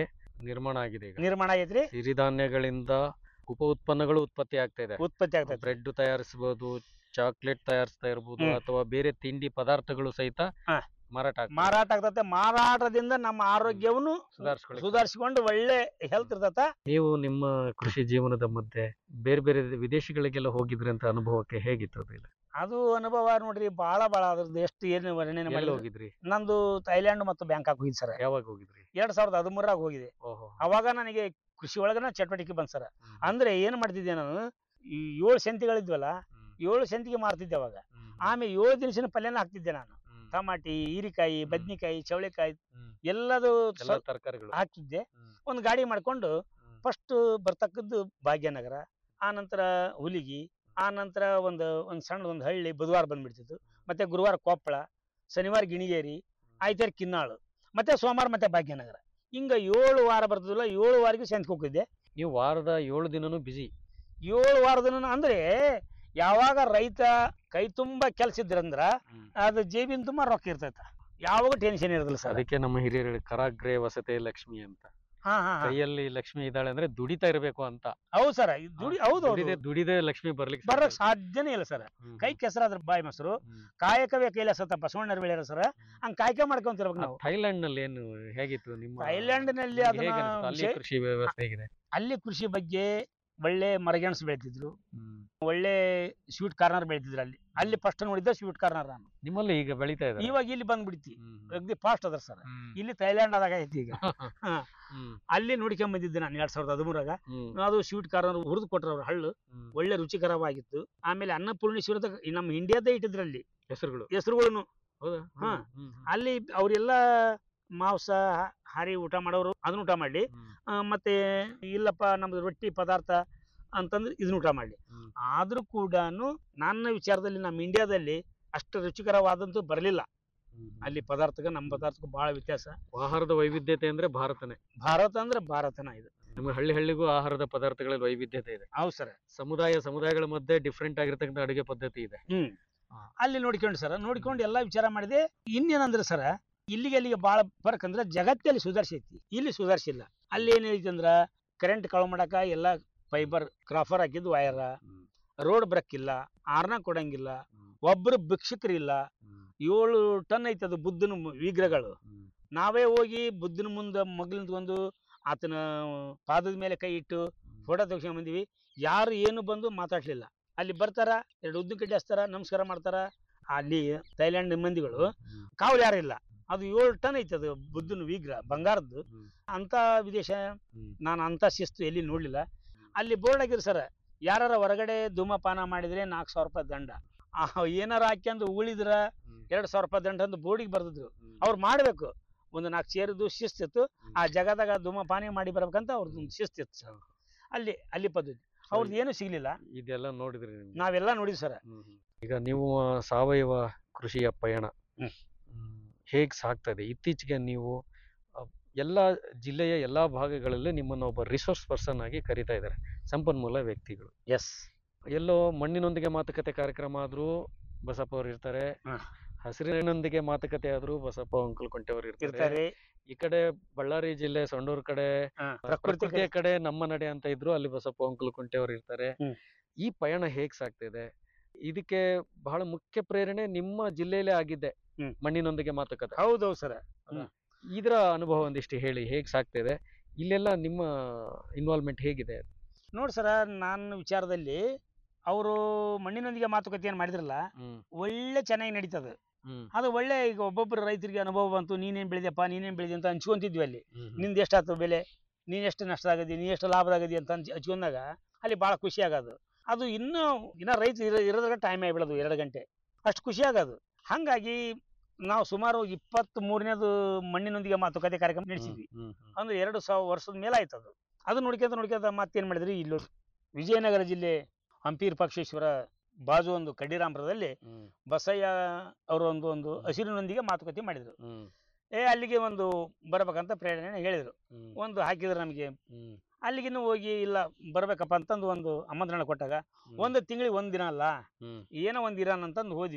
ನಿರ್ಮಾಣ ಆಗಿದೆ ಈಗ ನಿರ್ಮಾಣ ಆಗೈತ್ರಿ ಸಿರಿಧಾನ್ಯಗಳಿಂದ ಉಪ ಉತ್ಪನ್ನಗಳು ಉತ್ಪತ್ತಿ ಆಗ್ತಾ ಇದೆ ಉತ್ಪತ್ತಿ ಆಗ್ತೈತಿ ಬ್ರೆಡ್ ತಯಾರಿಸಬಹುದು ಚಾಕ್ಲೇಟ್ ತಯಾರಿಸ್ತಾ ಇರ್ಬೋದು ಹ್ಮ್. ಅಥವಾ ಬೇರೆ ತಿಂಡಿ ಪದಾರ್ಥಗಳು ಸಹಿತ ಹಾ. ಮಾರಾಟ ಆಗ್ತದೆ. ಮಾರಾಟ ಆಗ್ತತೆ ಮಾರಾಟದಿಂದ ನಮ್ಮ ಆರೋಗ್ಯವನ್ನು ಸುಧಾರಿಸ್ಕೊಳ್ಳಿಕ್ಕೆ. ಸುಧಾರಿಸಿಕೊಂಡು ಒಳ್ಳೆ ಹೆಲ್ತ್ ಇರ್ತತ ನೀವು ನಿಮ್ಮ ಕೃಷಿ ಜೀವನದ ಮಧ್ಯೆ ಬೇರೆ ಬೇರೆ ವಿದೇಶಗಳಿಗೆಲ್ಲ ಹೋಗಿದ್ರಿ ಅಂತ ಅನುಭವಕ್ಕೆ ಹೇಗಿತ್ತು ಅದು ಇದು? ಅದು ಅನುಭವ ನೋಡ್ರಿ ಬಾಳ ಬಾಳ ಅದ್ರದ್ದು ಎಷ್ಟು ಏನು ವರ್ಣನೆ ಎಲ್ಲಿ ಮಾಡಿ ಹೋಗಿದ್ರಿ ನಂದು ಥೈಲ್ಯಾಂಡ್ ಮತ್ತು ಬ್ಯಾಂಕಾಕ್ ಹೋಗಿದ್ ಸರ್ ಯಾವಾಗ ಹೋಗಿದ್ರಿ ಎರಡ್ ಸಾವಿರದ ಹದಿಮೂರಾಗ ಹೋಗಿದೆ ಓಹೋ ಅವಾಗ ನನಗೆ ಕೃಷಿ ಒಳಗನ ಚಟುವಟಿಕೆ ಬಂದ್ ಸರ್ ಹ್ಮ್. ಅಂದ್ರೆ ಏನ್ ಮಾಡ್ತಿದ್ದೆ ನಾನು ಈ ಏಳು ಸೆಂತಿಗಳಿದ್ವಲ್ಲ ಹ್ಮ್. ಏಳು ಸೆಂತಿಗೆ ಮಾರ್ತಿದ್ದೆ ಅವಾಗ ಹ್ಮ್. ಆಮೇಲೆ ಏಳು ದಿನಸಿನ ಪಲ್ಯನ ಹಾಕ್ತಿದ್ದೆ ನಾನು ಹ್ಮ್. ಟಮಾಟಿ ಹೀರಿಕಾಯಿ ಹ್ಮ್. ಬದ್ನಿಕಾಯಿ ಚವಳಿಕಾಯಿ ಹ್ಮ್. ಎಲ್ಲದು ಎಲ್ಲ ಸ್ವಲ್ಪ ತರಕಾರಿಗಳು ಹಾಕ್ತಿದ್ದೆ ಹ್ಮ್. ಒಂದು ಗಾಡಿ ಮಾಡ್ಕೊಂಡು ಹ್ಮ್. ಫಸ್ಟ್ ಬರ್ತಕ್ಕದ್ದು ಭಾಗ್ಯನಗರ ಆ ನಂತರ ಹುಲಿಗಿ ಆ ನಂತರ ಒಂದು ಒಂದು ಸಣ್ಣ ಒಂದು ಹಳ್ಳಿ ಬುಧವಾರ ಬಂದ್ಬಿಡ್ತಿತ್ತು ಮತ್ತೆ ಗುರುವಾರ ಕೊಪ್ಪಳ ಶನಿವಾರ ಗಿಣಿಗೇರಿ ಆಯ್ತಾರ ಕಿನ್ನಾಳು ಮತ್ತೆ ಸೋಮವಾರ ಮತ್ತೆ ಭಾಗ್ಯನಗರ ಹಿಂಗ ಏಳು ವಾರ ಬರ್ತದಲ್ಲ ಏಳು ವಾರಿಗೆ ಸಂತಿಗೆ ಹೋಗಿದ್ದೆ ನೀವು ವಾರದ ಏಳು ದಿನನೂ ಬಿಸಿ ಏಳು ವಾರದನ ಅಂದ್ರೆ ಯಾವಾಗ ರೈತ ಕೈ ತುಂಬಾ ಕೆಲ್ಸ ಇದ್ರಂದ್ರ ಅದು ಜೇಬಿನ ತುಂಬಾ ರೊಕ್ಕ ಇರ್ತೈತ ಯಾವಾಗ ಟೆನ್ಷನ್ ಇರೋದಿಲ್ಲ ಸರ್ ಅದಕ್ಕೆ ನಮ್ಮ ಹಿರಿಯರು ಹೇಳಿ ಕರಾಗ್ರೆ ವಸತೆ ಲಕ್ಷ್ಮಿ ಅಂತ ಹಾ ಹಾ ಹಾ. ಕೈಯಲ್ಲಿ ಲಕ್ಷ್ಮಿ ಇದ್ದಾಳೆ ಅಂದ್ರೆ ದುಡಿತಾ ಇರಬೇಕು ಅಂತ ಹೌದು ಸರ್ ದುಡಿ ಹೌದು ದುಡಿದೆ ದುಡಿದೆ ಲಕ್ಷ್ಮಿ ಬರ್ಲಿಕ್ಕೆ ಬರಕ್ ಸಾಧ್ಯ ಸಾಧ್ಯನೇ ಇಲ್ಲ ಸರ್ ಇಲ್ಲ. ಹ್ಮ್. ಕೈ ಕೆಸರಾದ್ರ ಬಾಯಿ ಮೊಸರು ಹ್ಮ್. ಕಾಯಕವೇ ಕೈಲಾಸತ್ತ ಬಸವಣ್ಣರ ಬೆಳೆಯರ ಸರ್ ಹಂಗ್ ಕಾಯಕ ಮಾಡ್ಕೊಂತಿರ್ಬೇಕು ಆ ನಾವು ಥೈಲ್ಯಾಂಡ್ ನಲ್ಲಿ ಏನು ಹೇಗಿತ್ತು ನಿಮ್ಮ ಥೈಲ್ಯಾಂಡ್ ನಲ್ಲಿ ನಿಮ್ಗೆ ಅದನ್ನ ಹೇಗನ್ನಿಸ್ತು? ಅಲ್ಲಿ ವಿಷಯ- ಕೃಷಿ ವ್ಯವಸ್ಥೆ ಹೇಗಿದೆ ಅಲ್ಲಿ ಕೃಷಿ ಬಗ್ಗೆ ಒಳ್ಳೆ ಮರಗೆಣಸು ಬೆಳಿತಿದ್ರು ಹ್ಮ್. ಒಳ್ಳೆ ಸ್ವೀಟ್ ಕಾರ್ನರ್ ಬೆಳಿತಿದ್ರು ಅಲ್ಲಿ ಅಲ್ಲಿ ಫಸ್ಟ್ ನೋಡಿದ್ದ ಸ್ವೀಟ್ ಕಾರ್ನರ್ ನಾನು ನಿಮ್ಮಲ್ಲಿ ಈಗ ಬೆಳಿತಾ ಇದ್ದಾರೆ ಇವಾಗ ಇಲ್ಲಿ ಬಂದ್ಬಿಡ್ತಿ ಅಗ್ದಿ ಫಾಸ್ಟ್ ಅದ ಸರ್ ಹ್ಮ್. ಇಲ್ಲಿ ಥೈಲ್ಯಾಂಡ್ ಆದಾಗ ಐತಿ ಈಗ ಹಾ. ಹ್ಮ್. ಅಲ್ಲಿ ನೋಡ್ಕೊಂಡ್ ಬಂದಿದ್ದೆ ನಾನು ಎರಡ್ ಸಾವಿರದ ಹದಿಮೂರಾಗ ಹ್ಮ್. ಅದು ಸ್ವೀಟ್ ಕಾರ್ನರ್ ಹುರಿದು ಕೊಟ್ರ ಅವ್ರ ಹಳ್ಳು ಹ್ಮ್. ಒಳ್ಳೆ ರುಚಿಕರವಾಗಿತ್ತು ಆಮೇಲೆ ಅನ್ನಪೂರ್ಣೇಶ್ವರದ ನಮ್ಮ ಇಂಡಿಯಾದ ಇಟ್ಟಿದ್ರಲ್ಲಿ ಹೆಸರುಗಳು ಹೆಸರುಗಳನ್ನು ಹೌದಾ ಹಾ. ಹ್ಮ್. ಹ್ಮ್. ಅಲ್ಲಿ ಅವರೆಲ್ಲ ಮಾಂಸ ಹಾರಿ ಊಟ ಮಾಡೋರು ಅದನ್ನ ಊಟ ಮಾಡ್ಲಿ ಹ್ಮ್. ಆ, ಮತ್ತೆ ಇಲ್ಲಪ್ಪ ನಮ್ದು ರೊಟ್ಟಿ ಪದಾರ್ಥ ಅಂತಂದ್ರೆ ಇದನ್ನ ಊಟ ಮಾಡ್ಲಿ ಹ್ಮ್. ಆದ್ರೂ ಕೂಡ ನನ್ನ ವಿಚಾರದಲ್ಲಿ ನಮ್ಮ ಇಂಡಿಯಾದಲ್ಲಿ ಅಷ್ಟು ರುಚಿಕರವಾದಂತೂ ಬರಲಿಲ್ಲ ಹ್ಮ್. ಅಲ್ಲಿ ಪದಾರ್ಥಕ್ಕೆ ನಮ್ಮ ಪದಾರ್ಥಕ್ಕೂ ಬಹಳ ವ್ಯತ್ಯಾಸ ಆಹಾರದ ವೈವಿಧ್ಯತೆ ಅಂದ್ರೆ ಭಾರತನೇ ಭಾರತ ಅಂದ್ರೆ ಭಾರತನ ಇದು ನಮ್ಮ ಹಳ್ಳಿ ಹಳ್ಳಿಗೂ ಆಹಾರದ ಪದಾರ್ಥಗಳಲ್ಲಿ ವೈವಿಧ್ಯತೆ ಇದೆ ಹೌದು ಸರ್ ಸಮುದಾಯ ಸಮುದಾಯಗಳ ಮಧ್ಯೆ ಡಿಫ್ರೆಂಟ್ ಆಗಿರ್ತಕ್ಕಂಥ ಅಡುಗೆ ಪದ್ಧತಿ ಇದೆ ಹ್ಮ್ ಹಾ. ಅಲ್ಲಿ ನೋಡ್ಕೊಂಡು ಸರ್ ನೋಡ್ಕೊಂಡು ಎಲ್ಲಾ ವಿಚಾರ ಮಾಡಿದೆ ಇನ್ನೇನಂದ್ರೆ ಸರ್ ಇಲ್ಲಿಗೆ ಅಲ್ಲಿಗೆ ಬಾಳ ಫರಕ್ ಅಂದ್ರೆ ಜಗತ್ತಲ್ಲಿ ಸುಧಾರಿಸೈತಿ ಇಲ್ಲಿ ಸುಧಾರಿಸಿಲ್ಲ ಅಲ್ಲಿ ಏನೈತಿ ಅಂದ್ರ ಕರೆಂಟ್ ಕಳು ಮಾಡಕ ಎಲ್ಲ ಫೈಬರ್ ಕ್ರಾಫರ್ ಹಾಕಿದ್ದು ವಯರ ಹ್ಮ್. ರೋಡ್ ಬ್ರೇಕ್ ಇಲ್ಲ ಆರ್ನ ಕೊಡಂಗಿಲ್ಲ ಹ್ಮ್. ಒಬ್ರು ಭಿಕ್ಷುಕರಿಲ್ಲ ಹ್ಮ್. ಏಳು ಟನ್ ಐತಿ ಅದು ಬುದ್ಧನ ಮು- ವಿಗ್ರಹಗಳು ಹ್ಮ್. ನಾವೇ ಹೋಗಿ ಬುದ್ಧನ ಮುಂದೆ ಮಗ್ಲು ನಿಂತ್ಕೊಂಡು ಆತನ ಪಾದದ ಮೇಲೆ ಕೈ ಇಟ್ಟು ಫೋಟೋ ತೆಗ್ಸ್ಕೊಂಡ್ ಬಂದಿವಿ ಯಾರು ಏನು ಬಂದು ಮಾತಾಡ್ಲಿಲ್ಲ ಅಲ್ಲಿ ಬರ್ತಾರ ಎರಡು ಉದ್ದಿನ ಕಡ್ಡಿ ಹಚ್ತಾರ ನಮಸ್ಕಾರ ಮಾಡ್ತಾರ ಅಲ್ಲಿ ಥೈಲ್ಯಾಂಡ್ ಮಂದಿಗಳು ಹ್ಮ್. ಕಾವಲು ಯಾರಿಲ್ಲ ಅದು ಏಳು ಟನ್ ಐತಿ ಅದು ಬುದ್ಧನ ವಿಗ್ರಹ ಬಂಗಾರದ್ದು ಹ್ಮ್. ಅಂತ ವಿದೇಶ ಹ್ಮ್. ನಾನು ಅಂತ ಶಿಸ್ತು ಎಲ್ಲಿ ನೋಡ್ಲಿಲ್ಲ ಅಲ್ಲಿ ಬೋರ್ಡ್ ಆಗಿರ್ ಸರ್ ಯಾರ ಹೊರಗಡೆ ಧೂಮಪಾನ ಮಾಡಿದ್ರೆ ನಾಲ್ಕು ಸಾವಿರ ರೂಪಾಯಿ ದಂಡ ಆ, ಏನಾರ ಹಾಕ್ಯಂದು ಉಳಿದ್ರ ಹ್ಮ್. ಎರಡು ಸಾವಿರ ರೂಪಾಯಿ ದಂಡ ಅಂತ ಬೋರ್ಡಿಗೆ ಬರ್ದಿದ್ರು ಹ್ಮ್. ಅವ್ರು ಮಾಡ್ಬೇಕು ಒಂದು ನಾಲ್ಕು ಸೇರಿದ್ದು ಶಿಸ್ತಿತ್ತು ಆ ಜಗದಾಗ ಧೂಮಪಾನ ಮಾಡಿ ಬರ್ಬೇಕಂತ ಅವ್ರದ್ದು ಒಂದು ಶಿಸ್ತಿತ್ತು ಸರ್ ಅಲ್ಲಿ ಅಲ್ಲಿ ಪದ್ಧತಿ ಅವ್ರದ್ದು ಏನು ಸಿಗ್ಲಿಲ್ಲ ಇದೆಲ್ಲ ನೋಡಿದ್ರಿ ನಿಮ್ಗೆ ನಾವೆಲ್ಲ ನೋಡಿದ್ವಿ ಸರ್ ಹ್ಮ್ ಹ್ಮ್. ಈಗ ನೀವು ಆ, ಸಾವಯವ ಕೃಷಿಯ ಪಯಣ ಹ್ಮ್. ಹ್ಮ್, ಹೇಗ್ ಸಾಗ್ತಾ ಇದೆ ಇತ್ತೀಚೆಗೆ ನೀವು ಆ, ಎಲ್ಲ ಜಿಲ್ಲೆಯ ಎಲ್ಲಾ ಭಾಗಗಳಲ್ಲಿ ನಿಮ್ಮನ್ನು ಒಬ್ಬ ರಿಸೋರ್ಸ್ ಪರ್ಸನ್ ಆಗಿ ಕರಿತಾ ಇದ್ದಾರೆ ಸಂಪನ್ಮೂಲ ವ್ಯಕ್ತಿಗಳು ಎಸ್ ಎಲ್ಲೋ ಮಣ್ಣಿನೊಂದಿಗೆ ಮಾತುಕತೆ ಕಾರ್ಯಕ್ರಮ ಆದ್ರೂ ಬಸಪ್ಪ ಅವರು ಇರ್ತಾರೆ ಹ. ಹಸಿರಿನೊಂದಿಗೆ ಮಾತುಕತೆ ಆದ್ರೂ ಬಸಪ್ಪ ಅಂಕಲ್ಕೊಂಟೆ ಅವರು ಇರ್ತಾರೆ ಇರ್ತಾರೆ ಈ ಕಡೆ ಬಳ್ಳಾರಿ ಜಿಲ್ಲೆ ಸಂಡೂರ್ ಕಡೆ ಹಾ, ಆ, ಪ್ರಕೃತಿ ಪ್ರಕೃತಿಯ ಕಡೆ ನಮ್ಮ ನಡೆ ಅಂತ ಇದ್ರು ಅಲ್ಲಿ ಬಸಪ್ಪ ಅಂಕಲ್ಕೊಂಟೆ ಅವರು ಇರ್ತಾರೆ ಹ್ಮ್. ಈ ಪಯಣ ಹೇಗ್ ಸಾಗ್ತಿದೆ ಇದಕ್ಕೆ ಬಹಳ ಮುಖ್ಯ ಪ್ರೇರಣೆ ನಿಮ್ಮ ಜಿಲ್ಲೆಯಲ್ಲೇ ಆಗಿದ್ದೆ ಹ್ಮ್. ಮಣ್ಣಿನೊಂದಿಗೆ ಮಾತುಕತೆ ಹೌದೌದು ಸರ್ ಇದರ ಅನುಭವ ಒಂದಿಷ್ಟು ಹೇಳಿ ಹೇಗ್ ಸಾಗ್ತಿದೆ ಇಲ್ಲೆಲ್ಲ ನಿಮ್ಮ ಇನ್ವಾಲ್ವ್ಮೆಂಟ್ ಹೇಗಿದೆ ನೋಡಿ ಸರ ನನ್ನ ವಿಚಾರದಲ್ಲಿ ಅವರು ಮಣ್ಣಿನೊಂದಿಗೆ ಮಾತುಕತೆಯನ್ನು ಮಾಡಿದ್ರಲ್ಲ ಹ್ಮ್ ಒಳ್ಳೆ ಚೆನ್ನಾಗಿ ನಡೀತದೆ ಹ್ಮ್ ಅದು ಒಳ್ಳೆ ಈಗ ಒಬ್ಬೊಬ್ಬರು ರೈತರಿಗೆ ಅನುಭವ ಬಂತು ನೀನೇನ್ ಬೆಳೆದಪ್ಪ ನೀನೇನ್ ಬೆಳೆದಿ ಅಂತ ಹಂಚ್ಕೊಂತಿದ್ವಿ ಅಲ್ಲಿ ಹ್ಮ್ ನಿಂದು ಎಷ್ಟಾಯ್ತು ಬೆಲೆ ನೀನ್ ಎಷ್ಟು ನಷ್ಟದಾಗದಿ ನೀ ಎಷ್ಟು ಲಾಭದಾಗದಿ ಅಂತ ಹಂಚ್ ಹಂಚ್ಕೊಂಡಾಗ ಅಲ್ಲಿ ಭಾಳ ಖುಷಿ ಆಗೋದು ಅದು ಇನ್ನೂ ಇನ್ನ ರೈತ ಇರೋ ಇರೋದ್ರಾಗ ಟೈಮ್ ಆಗಿಬಿಡೋದು ಎರಡು ಗಂಟೆ ಅಷ್ಟು ಖುಷಿ ಆಗೋದು ಹಾಗಾಗಿ ನಾವು ಸುಮಾರು ಇಪ್ಪತ್ತ್ ಮೂರನೇದು ಮಣ್ಣಿನೊಂದಿಗೆ ಮಾತುಕತೆ ಕಾರ್ಯಕ್ರಮ ನಡೆಸಿದ್ವಿ ಹ್ಮ್ ಹ್ಮ್ ಅಂದ್ರೆ ಎರಡು ಸಾವಿರ ವರ್ಷದ ಮೇಲೆ ಆಯ್ತು ಅದು ಅದು ನೋಡ್ಕೊಂತ ನೋಡ್ಕೊಂತ ಮತ್ತೇನ್ ಮಾಡಿದ್ರಿ ಇಲ್ಲಿ ವಿಜಯನಗರ ಜಿಲ್ಲೆ ಹಂಪೀರ್ ಪಕ್ಷೇಶ್ವರ ಬಾಜು ಒಂದು ಕಡ್ಡಿರಾಂಪುರದಲ್ಲಿ ಹ್ಮ್ ಬಸಯ್ಯ ಅವರು ಒಂದು ಒಂದು ಹಸಿರಿನೊಂದಿಗೆ ಮಾತುಕತೆ ಮಾಡಿದ್ರು ಹ್ಮ್ ಏ ಅಲ್ಲಿಗೆ ಒಂದು ಬರ್ಬೇಕಂತ ಪ್ರೇರಣೆ ಹೇಳಿದ್ರು ಹ್ಮ್ ಒಂದು ಹಾಕಿದ್ರು ನಮಗೆ ಹ್ಮ್ ಅಲ್ಲಿಗಿನ್ನು ಹೋಗಿ ಇಲ್ಲ ಬರ್ಬೇಕಪ್ಪ ಅಂತಂದು ಒಂದು ಆಮಂತ್ರಣ ಕೊಟ್ಟಾಗ ಹ್ಮ್. ಒಂದು ತಿಂಗಳಿಗೆ ಒಂದ್ ದಿನ ಅಲ್ಲ ಹ್ಮ್ ಏನೋ ಒಂದ್ ಇರಾನ್ ಅಂತಂದು ಹೋದ್ವಿ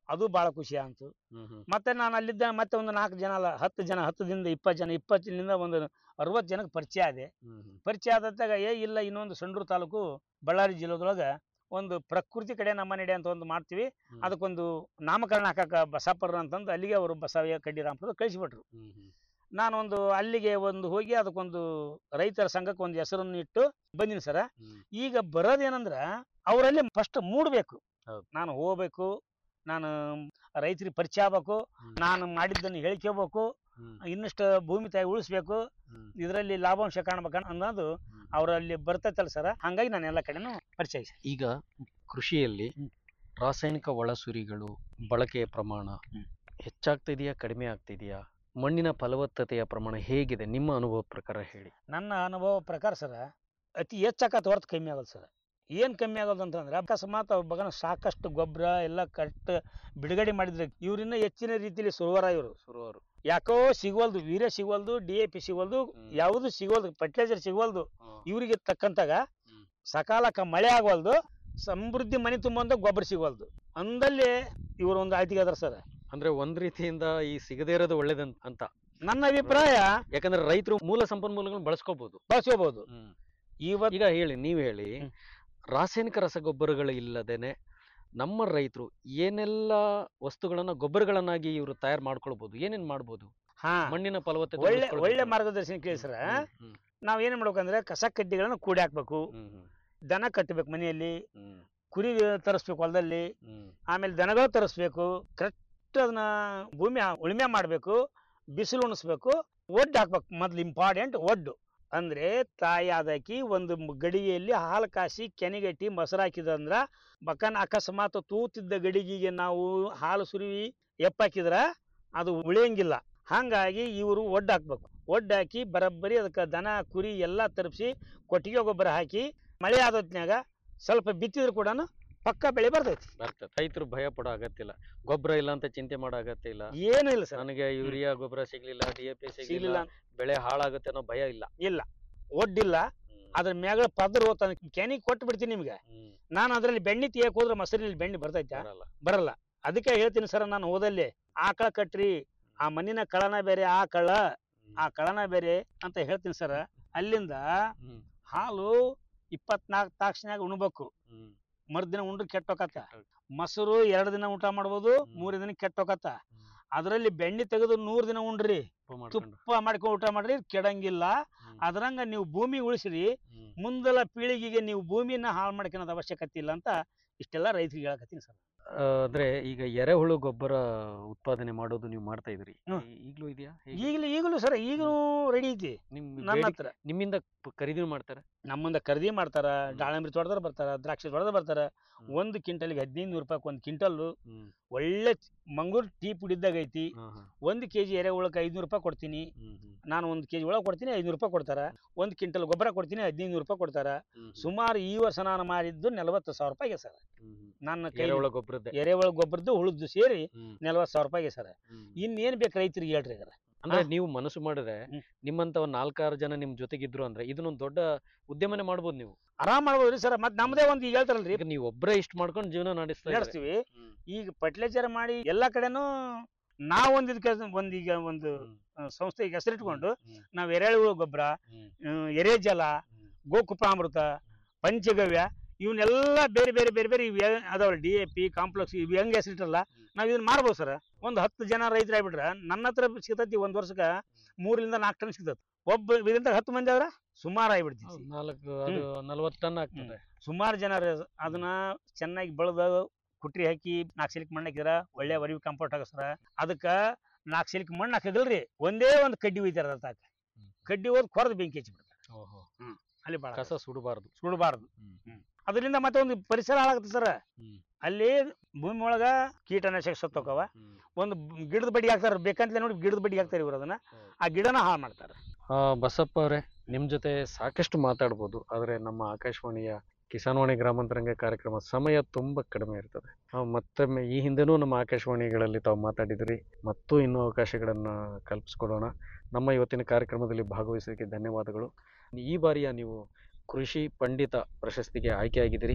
ಅದು ಬಹಳ ಖುಷಿ ಆಯ್ತು ಹ್ಮ್ ಹ್ಮ್ ಮತ್ತೆ ನಾನು ಅಲ್ಲಿದ್ದ ಮತ್ತೆ ಒಂದು ನಾಲ್ಕು ಜನ ಅಲ್ಲ ಹತ್ತು ಜನ ಹತ್ತದಿಂದ ಇಪ್ಪತ್ತು ಜನ ಇಪ್ಪತ್ತಿನಿಂದ ಒಂದು ಅರವತ್ತು ಜನಕ್ಕೆ ಪರಿಚಯ ಆದೆ ಹ್ಮ್ ಹ್ಮ್ ಪರಿಚಯ ಆದಾಗ ಏ ಇಲ್ಲ ಇನ್ನೊಂದು ಸಂಡೂರು ತಾಲೂಕು ಬಳ್ಳಾರಿ ಜಿಲ್ಲೆದೊಳಗೆ ಒಂದು ಪ್ರಕೃತಿ ಕಡೆ ನಮ್ಮ ನಡೆ ಅಂತ ಒಂದು ಮಾಡ್ತೀವಿ ಹ್ಮ್. ಅದಕ್ಕೊಂದು ನಾಮಕರಣ ಹಾಕಕ ಬಸಪ್ಪರ ಅಂತಂದು ಅಲ್ಲಿಗೆ ಅವರು ಬಸವಯ್ಯ ಕಡ್ಡಿ ರಾಮಪುರ ಕಳಿಸಿಬಿಟ್ರು ಹ್ಮ್ ಹ್ಮ್ ನಾನೊಂದು ಅಲ್ಲಿಗೆ ಒಂದು ಹೋಗಿ ಅದಕ್ಕೊಂದು ರೈತರ ಸಂಘಕ್ಕೆ ಒಂದು ಹೆಸರನ್ನು ಇಟ್ಟು ಬಂದಿನಿ ಸರ ಹ್ಮ್. ಈಗ ಬರೋದೇನಂದ್ರ ಅವರಲ್ಲಿ ಫಸ್ಟ್ ಮೂಡಬೇಕು ಹೌದು. ನಾನು ಹೋಗ್ಬೇಕು ನಾನು ರೈತರಿಗೆ ಪರಿಚಯ ಆಗ್ಬೇಕು ಹ್ಮ್. ನಾನು ಮಾಡಿದ್ದನ್ನು ಹೇಳ್ಕೋಬೇಕು ಹ್ಮ್. ಇನ್ನಷ್ಟು ಭೂಮಿ ತಾಯಿ ಉಳಿಸ್ಬೇಕು ಹ್ಮ್. ಇದರಲ್ಲಿ ಲಾಭಾಂಶ ಕಾಣ್ಬೇಕು ಅನ್ನೋದು ಹ್ಮ್. ಅವರಲ್ಲಿ ಬರ್ತೈತಲ್ಲ ಸರ ಹಂಗಾಗಿ ನಾನು ಎಲ್ಲ ಕಡೆನೂ ಪರಿಚಯಿಸಿ ಈಗ ಕೃಷಿಯಲ್ಲಿ ಹ್ಮ್. ರಾಸಾಯನಿಕ ಒಳಸುರಿಗಳು ಬಳಕೆಯ ಪ್ರಮಾಣ ಹ್ಮ್. ಹೆಚ್ಚಾಗ್ತಿದೆಯಾ ಕಡಿಮೆ ಆಗ್ತಿದೆಯಾ ಮಣ್ಣಿನ ಫಲವತ್ತತೆಯ ಪ್ರಮಾಣ ಹೇಗಿದೆ ನಿಮ್ಮ ಅನುಭವ ಪ್ರಕಾರ ಹೇಳಿ ನನ್ನ ಅನುಭವ ಪ್ರಕಾರ ಸರ ಅತಿ ಹೆಚ್ಚಾಕತ್ ಹೊರತು ಕಮ್ಮಿ ಆಗೋದು ಸರ್ ಏನು ಕಮ್ಮಿ ಆಗೋದು ಅಂತಂದ್ರೆ ಅಕಸ್ಮಾತ್ ಅವ್ರ ಬಗನ ಸಾಕಷ್ಟು ಗೊಬ್ಬರ ಎಲ್ಲ ಕರೆಕ್ಟ್ ಬಿಡುಗಡೆ ಮಾಡಿದ್ರೆ ಇವ್ರಿನ್ನ ಹೆಚ್ಚಿನ ರೀತಿಯಲ್ಲಿ ಸುರುವರ ಇವರು ಸುರುವರು ಯಾಕೋ ಸಿಗೋಲ್ದು ವೀರ್ಯ ಸಿಗೋಲ್ದು ಡಿ ಎ ಪಿ ಸಿಗೋಲ್ದು ಹ್ಮ್. ಯಾವುದು ಸಿಗೋಲ್ದು ಫರ್ಟಿಲೈಸರ್ ಸಿಗೋಲ್ದು ಇವರಿಗೆ ತಕ್ಕಂತಾಗ ಹ್ಮ್. ಸಕಾಲಕ್ಕೆ ಮಳೆ ಆಗವಲ್ದು ಸಮೃದ್ಧಿ ಮನೆ ತುಂಬಂತ ಗೊಬ್ಬರ ಸಿಗೋಲ್ದು ಅಂದಲ್ಲಿ ಇವರು ಒಂದು ಆಯ್ತಿಗೆ ಅದಾರ ಸರ್ ಅಂದ್ರೆ ಒಂದ್ ರೀತಿಯಿಂದ ಈ ಸಿಗದೇ ಇರೋದು ಒಳ್ಳೇದಂತ ಅಂತ ನನ್ನ ಅಭಿಪ್ರಾಯ ಯಾಕಂದ್ರೆ ರೈತರು ಮೂಲ ಸಂಪನ್ಮೂಲಗಳನ್ನ ಬಳಸ್ಕೋಬಹುದು ಬಳಸ್ಕೋಬಹುದು ಇವತ್ತು ಈಗ ಹೇಳಿ ನೀವು ಹೇಳಿ ಹ್ಮ್. ರಾಸಾಯನಿಕ ರಸಗೊಬ್ಬರಗಳು ಇಲ್ಲದೇನೆ ನಮ್ಮ ರೈತರು ಏನೆಲ್ಲ ವಸ್ತುಗಳನ್ನ ಗೊಬ್ಬರಗಳನ್ನಾಗಿ ಇವರು ತಯಾರು ಮಾಡ್ಕೊಳ್ಬಹುದು ಏನೇನ್ ಮಾಡ್ಬೋದು ಹಾ ಮಣ್ಣಿನ ಫಲವತ್ತತೆ ಒಳ್ಳೆ ಉಳಿಸ್ಕೊಳ್ಬೇಕು. ಒಳ್ಳೆ ಮಾರ್ಗದರ್ಶನ ಕೇಳಿ ಸರ್ ಹ್ಮ್, ಹ್ಮ್, ನಾವ್ ಏನ್ ಮಾಡ್ಬೇಕಂದ್ರೆ ಕಸ ಕಡ್ಡಿಗಳನ್ನ ಕೂಡಿ ಹಾಕ್ಬೇಕು ಹ್ಮ್, ಹ್ಮ್, ದನ ಕಟ್ಟಬೇಕು ಮನೆಯಲ್ಲಿ ಹ್ಮ್, ಕುರಿ ತರಿಸ್ಬೇಕು ಹೊಲದಲ್ಲಿ ಹ್ಮ್, ಆಮೇಲೆ ದನಗಳು ತರಿಸ್ಬೇಕು ಕರೆಕ್ಟ್ ಅದನ್ನ ಭೂಮಿ ಉಳುಮೆ ಮಾಡಬೇಕು ಬಿಸಿಲು ಉಣಿಸ್ಬೇಕು ಒಡ್ಡು ಹಾಕ್ಬೇಕು ಮೊದ್ಲು ಇಂಪಾರ್ಟೆಂಟ್ ಒಡ್ಡು ಅಂದ್ರೆ ತಾಯಿ ಆದಾಕಿ ಒಂದು ಮ್- ಗಡಿಗೆಯಲ್ಲಿ ಹಾಲು ಕಾಸಿ ಕೆನೆಗಟ್ಟಿ ಮೊಸರು ಹಾಕಿದಂದ್ರ ಬಕನ್ ಅಕಸ್ಮಾತ್ ತೂತಿದ್ದ ಗಡಿಗೆಗೆ ನಾವು ಹಾಲು ಸುರಿವಿ ಎಪ್ಪಾಕಿದ್ರ ಅದು ಉಳಿಯಂಗಿಲ್ಲ ಹಂಗಾಗಿ ಇವರು ಒಡ್ಡು ಹಾಕ್ಬೇಕು ಒಡ್ಡು ಹಾಕಿ ಬರಬ್ಬರಿ ಅದಕ್ಕೆ ದನ ಕುರಿ ಎಲ್ಲ ತರಿಸಿ ಕೊಟ್ಟಿಗೆ ಗೊಬ್ಬರ ಹಾಕಿ ಮಳೆ ಆದೊತ್ನ್ಯಾಗ ಸ್ವಲ್ಪ ಬಿತ್ತಿದ್ರು ಕೂಡ ಪಕ್ಕ ಬೆಳೆ ಬರ್ತೈತಿ ಬರ್ತದೆ ರೈತರು ಭಯ ಪಡೋ ಅಗತ್ಯ ಇಲ್ಲ ಗೊಬ್ಬರ ಇಲ್ಲ ಅಂತ ಚಿಂತೆ ಮಾಡೋ ಅಗತ್ಯ ಇಲ್ಲ ಏನೂ ಇಲ್ಲ ಸರ್ ನನಗೆ ಯೂರಿಯಾ ಗೊಬ್ಬರ ಸಿಗ್ಲಿಲ್ಲ ಡಿ ಎ ಪಿ ಸಿಗ್ಲಿಲ್ಲ ಸಿಗ್ಲಿಲ್ಲ ಬೆಳೆ ಹಾಳಾಗುತ್ತೆ ಅನ್ನೋ ಭಯ ಇಲ್ಲ ಇಲ್ಲ ಒಡ್ಡಿಲ್ಲ ಹ್ಮ್, ಅದ್ರ ಮ್ಯಾಗ ಪದ್ರ ಹೋತಾನ ಕೆನಿ ಕೊಟ್ಟು ಬಿಡ್ತೀನಿ ನಿಮ್ಗೆ ಹ್ಮ್, ನಾನು ಅದ್ರಲ್ಲಿ ಬೆಣ್ಣೆ ತೆಗಿಯಕ್ ಹೋದ್ರೆ ಮೊಸರಿನಲ್ಲಿ ಬೆಣ್ಣೆ ಬರ್ತೈತೆ ಬರಲ್ಲ ಬರಲ್ಲ ಅದಕ್ಕೆ ಹೇಳ್ತೀನಿ ಸರ್ ನಾನು ಓದಲ್ಲಿ ಆಕಳ ಕಟ್ರಿ ಆ ಮಣ್ಣಿನ ಕಳನ ಬೇರೆ ಆ ಕಳ ಹ್ಮ್, ಆ ಕಳನ ಬೇರೆ ಅಂತ ಹೇಳ್ತೀನಿ ಸರ್ ಅಲ್ಲಿಂದ ಹ್ಮ್, ಹಾಲು ಇಪ್ಪತ್ನಾಲ್ಕು ತಾಕ್ಷನ್ಯಾಗ ಉಣ್ಬೇಕು ಹ್ಮ್, ಮರ್ದಿನ ಉಂಡ್ರೆ ಕೆಟ್ಟೋಕತ್ತ ಕೆಟ್ಟೋಗ್- ಮೊಸರು ಎರಡು ದಿನ ಊಟ ಮಾಡ್ಬೋದು ಹ್ಮ್. ಮೂರು ದಿನ ಕೆಟ್ಟೋಕತ್ತ ಹ್ಮ್. ಅದರಲ್ಲಿ ಬೆಣ್ಣೆ ತೆಗೆದು ನೂರು ದಿನ ಉಂಡ್ರಿ ಉಪ್ಪು ಮಾಡ್ಕೊಂಡು ತುಪ್ಪ ಮಾಡ್ಕೊಂಡು ಊಟ ಮಾಡ್ರಿ ಕೆಡಂಗಿಲ್ಲ ಹ್ಮ್, ಅದ್ರಂಗ ನೀವು ಭೂಮಿ ಉಳಿಸ್ರಿ ಹ್ಮ್. ಮುಂದಲ ಪೀಳಿಗೆಗೆ ನೀವು ಭೂಮಿಯನ್ನ ಹಾಳು ಮಾಡ್ಕೊಳೋದು ಅವಶ್ಯಕತೆ ಇಲ್ಲ ಅಂತ ಇಷ್ಟೆಲ್ಲ ರೈತರಿಗೆ ಹೇಳಕತ್ತೀನಿ ಸರ್ ಆ, ಅಂದ್ರೆ ಈಗ ಎರೆಹುಳು ಗೊಬ್ಬರ ಉತ್ಪಾದನೆ ಮಾಡೋದು ನೀವು ಮಾಡ್ತಾ ಇದ್ರಿ ಹ್ಮ್. ಈ- ಈಗ್ಲೂ ಇದೆಯಾ ಹೇಗೆ? ಈಗಲೂ ಈಗಲೂ ಸರ್ ಈಗಲೂ ರೆಡಿ ಐತಿ ನಿಮ್ ನನ್ನ ಬೇಡಿಕೆ- ಹತ್ರ ನಿಮ್ಮಿಂದ ಪ- ಖರೀದಿ ಮಾಡ್ತಾರೆ ನಮ್ಮಂದ ಖರೀದಿ ಮಾಡ್ತಾರ ಹ್ಮ್. ದಾಳಂಬ್ರಿ ತೋಟದವ್ರು ಬರ್ತಾರ ದ್ರಾಕ್ಷಿ ತೋಟದವ್ರು ಬರ್ತಾರ ಹ್ಮ್. ಒಂದು ಕ್ವಿಂಟಲ್ಗೆ ಹದಿನೈದು ನೂರು ರೂಪಾಯಿ ಒಂದು ಕ್ವಿಂಟಲ್ ಹ್ಮ್, ಒಳ್ಳೆ ಮಂಗಳೂರು ಟೀ ಪುಡಿದ್ದಾಗ ಐತಿ ಹಾ, ಹಾ, ಒಂದು ಕೆ ಜಿ ಎರೆಹುಳಕ್ಕೆ ಐದ್ನೂರು ರೂಪಾಯಿ ಕೊಡ್ತೀನಿ ಹ್ಮ್, ಹ್ಮ್, ನಾನು ಒಂದು ಕೆ ಜಿ ಒಳಗೆ ಕೊಡ್ತೀನಿ ಐನೂರು ರೂಪಾಯಿ ಕೊಡ್ತಾರ ಒಂದು ಕ್ವಿಂಟಲ್ ಗೊಬ್ಬರ ಕೊಡ್ತೀನಿ ಹದಿನೈದು ನೂರು ರೂಪಾಯಿ ಕೊಡ್ತಾರ ಹ್ಮ್, ಹ್ಮ್, ಸುಮಾರು ಈ ವರ್ಷ ನಾನು ಮಾರಿದ್ದು ನಲವತ್ತು ಸಾವಿರ ರೂಪಾಯಿಗೆ ಸರ್ ಹ್ಮ್, ಹ್ಮ್. ನನ್ನ ಕೈ ಎರೆಹುಳ ಗೊಬ್ಬರದ್ದೇ ಎರೆಹುಳ ಗೊಬ್ಬರದ್ದು ಉಳಿದು ಸೇರಿ ಹ್ಮ್, ನಲವತ್ತು ಸಾವಿರ ರೂಪಾಯಿಗೆ ಸರ್ ಹ್ಮ್. ಇನ್ನೇನ್ ಬೇಕು ರೈತರಿಗೆ ಹೇಳ್ರಿ ಈಗ ಅಂದ್ರೆ ಹಾ. ನೀವು ಮನಸ್ಸು ಮಾಡಿದ್ರೆ ಹ್ಮ್. ನಿಮ್ಮಂತ ಒಂದ್ ನಾಲ್ಕಾರು ಜನ ನಿಮ್ ಜೊತೆಗಿದ್ರು ಅಂದ್ರೆ ಇದನ್ನೊಂದ್ ದೊಡ್ಡ ಉದ್ಯಮನೆ ಮಾಡ್ಬೋದು ನೀವು ಆರಾಮ್ ಮಾಡ್ಬೋದ್ರಿ ಸರ್ ಮತ್ತೆ ನಮ್ದೇ ಒಂದು ಈಗ ಹೇಳ್ತಾರಲ್ರಿ ಈಗ ನೀವು ಒಬ್ಬರೇ ಇಷ್ಟ ಮಾಡ್ಕೊಂಡು ಜೀವನ ನಡೆಸ್ತಾ ಇದ್ದೀರಿ. ನಡೆಸ್ತೀವಿ ಹ್ಮ್, ಈಗ ಫರ್ಟಿಲೈಸರ್ ಮಾಡಿ ಎಲ್ಲಾ ಕಡೆನೂ ನಾವ್ ಒಂದ್ ಇದಕ್ಕೆ ಒಂದ್ ಈಗ ಒಂದು ಹ್ಮ್, ಆ, ಸಂಸ್ಥೆಗೆ ಹೆಸರಿಟ್ಕೊಂಡು ಹ್ಮ್, ನಾವ್ ಎರೆಹುಳು ಗೊಬ್ಬರ ಹ್ಮ್, ಎರೆಜಲ ಹ್ಮ್. ಗೋಕುಪಾಮೃತ ಪಂಚಗವ್ಯ ಇವನ್ನೆಲ್ಲ ಬೇರೆ ಬೇರೆ ಬೇರೆ ಬೇರೆ ಇವ್ ಅದಾವಲ್ಲ ಡಿ ಎ ಪಿ ಕಾಂಪ್ಲೆಕ್ಸ್ ಇವ್ ಹೆಂಗ್ ಹೆಸರಿಟ್ರಲ್ಲ ನಾವ್ ಇದನ್ನ ಮಾಡ್ಬೋದು ಸರ್ ಒಂದ್ ಹತ್ತು ಜನ ರೈತರ ಆಗ್ಬಿಟ್ರ ನನ್ನ ಹತ್ರ ಸಿಗ್ತೈತಿ ಒಂದ್ ವರ್ಷಕ್ಕ ಮೂರರಿಂದ ನಾಲ್ಕು ಟನ್ ಸಿಗ್ತೈತಿ ಒಬ್ಬ ಇದರಿಂದ ಹತ್ತು ಮಂದಿ ಆದ್ರ ಸುಮಾರು ಹೌದು, ಆಗ್ಬಿಡ್ತೀವಿ ನಾಲ್ಕು ಅದು ನಲ್ವತ್ತು ಟನ್ ಆಗ್ತದೆ ಸುಮಾರು ಜನ ರ- ಅದನ್ನ ಚೆನ್ನಾಗಿ ಬೆಳೆದ ಕುಟ್ರಿ ಹಾಕಿ ನಾಲ್ಕು ಸಿಲ್ಕ್ ಮಣ್ಣು ಹಾಕಿದ್ರ ಒಳ್ಳೆ ವರಿವಿ ಕಂಪೋರ್ಟ್ ಹಾಕಸ್ತಾರ ಅದಕ್ಕ ನಾಲ್ಕು ಸಿಲ್ಕ್ ಮಣ್ಣು ಹಾಕಿದಲ್ರಿ ಒಂದೇ ಒಂದು ಕಡ್ಡಿ ಒಯ್ತಾರ ಅದಕ್ಕ ಹ್ಮ್. ಕಡ್ಡಿ ಹೋದ್ ಕೊರದು ಬೆಂಕಿ ಹಚ್ಚಿ ಬಿಡ್ತಾರೆ ಓಹೋ ಅಲ್ಲಿ ಬಾಳ ಕಸ ಸುಡಬಾರ್ದು ಸುಡಬಾರ್ದು ಹ್ಮ್. ಅದರಿಂದ ಮತ್ತೆ ಒಂದು ಪರಿಸರ ಹಾಳಾಗುತ್ತೆ ಸರ್ ಹ್ಮ್. ಅಲ್ಲಿ ಭೂಮಿ ಒಳಗ ಕೀಟನಾಶಕ ಸತ್ತೋಕವ ಹ್ಮ್. ಒಂದು ಬ- ಗಿಡದ ಬಡಿ ಹಾಕ್ತಾರ ಬೇಕಂತಲೇ ನೋಡಿ ಗಿಡದ ಬಡಿ ಹಾಕ್ತಾರೆ ಇವ್ರು ಅದನ್ನ ಹೌದು. ಆ ಗಿಡನ ಹಾಳು ಮಾಡ್ತಾರೆ ಆ, ಬಸಪ್ಪ ಅವರೇ ನಿಮ್ಮ ಜೊತೆ ಸಾಕಷ್ಟು ಮಾತಾಡ್ಬೋದು ಆದರೆ ನಮ್ಮ ಆಕಾಶವಾಣಿಯ ಕಿಸಾನ್ವಾಣಿ ಗ್ರಾಮಾಂತರಂಗ ಕಾರ್ಯಕ್ರಮ ಸಮಯ ತುಂಬ ಕಡಿಮೆ ಇರ್ತದೆ ಆ, ಮತ್ತೊಮ್ಮೆ ಈ ಹಿಂದೆನೂ ನಮ್ಮ ಆಕಾಶವಾಣಿಗಳಲ್ಲಿ ತಾವು ಮಾತಾಡಿದ್ರಿ ಮತ್ತು ಇನ್ನೂ ಅವಕಾಶಗಳನ್ನು ಕಲ್ಪಿಸ್ಕೊಡೋಣ ನಮ್ಮ ಇವತ್ತಿನ ಕಾರ್ಯಕ್ರಮದಲ್ಲಿ ಭಾಗವಹಿಸೋದಕ್ಕೆ ಧನ್ಯವಾದಗಳು ಈ ಬಾರಿಯ ನೀವು ಕೃಷಿ ಪಂಡಿತ ಪ್ರಶಸ್ತಿಗೆ ಆಯ್ಕೆಯಾಗಿದ್ದೀರಿ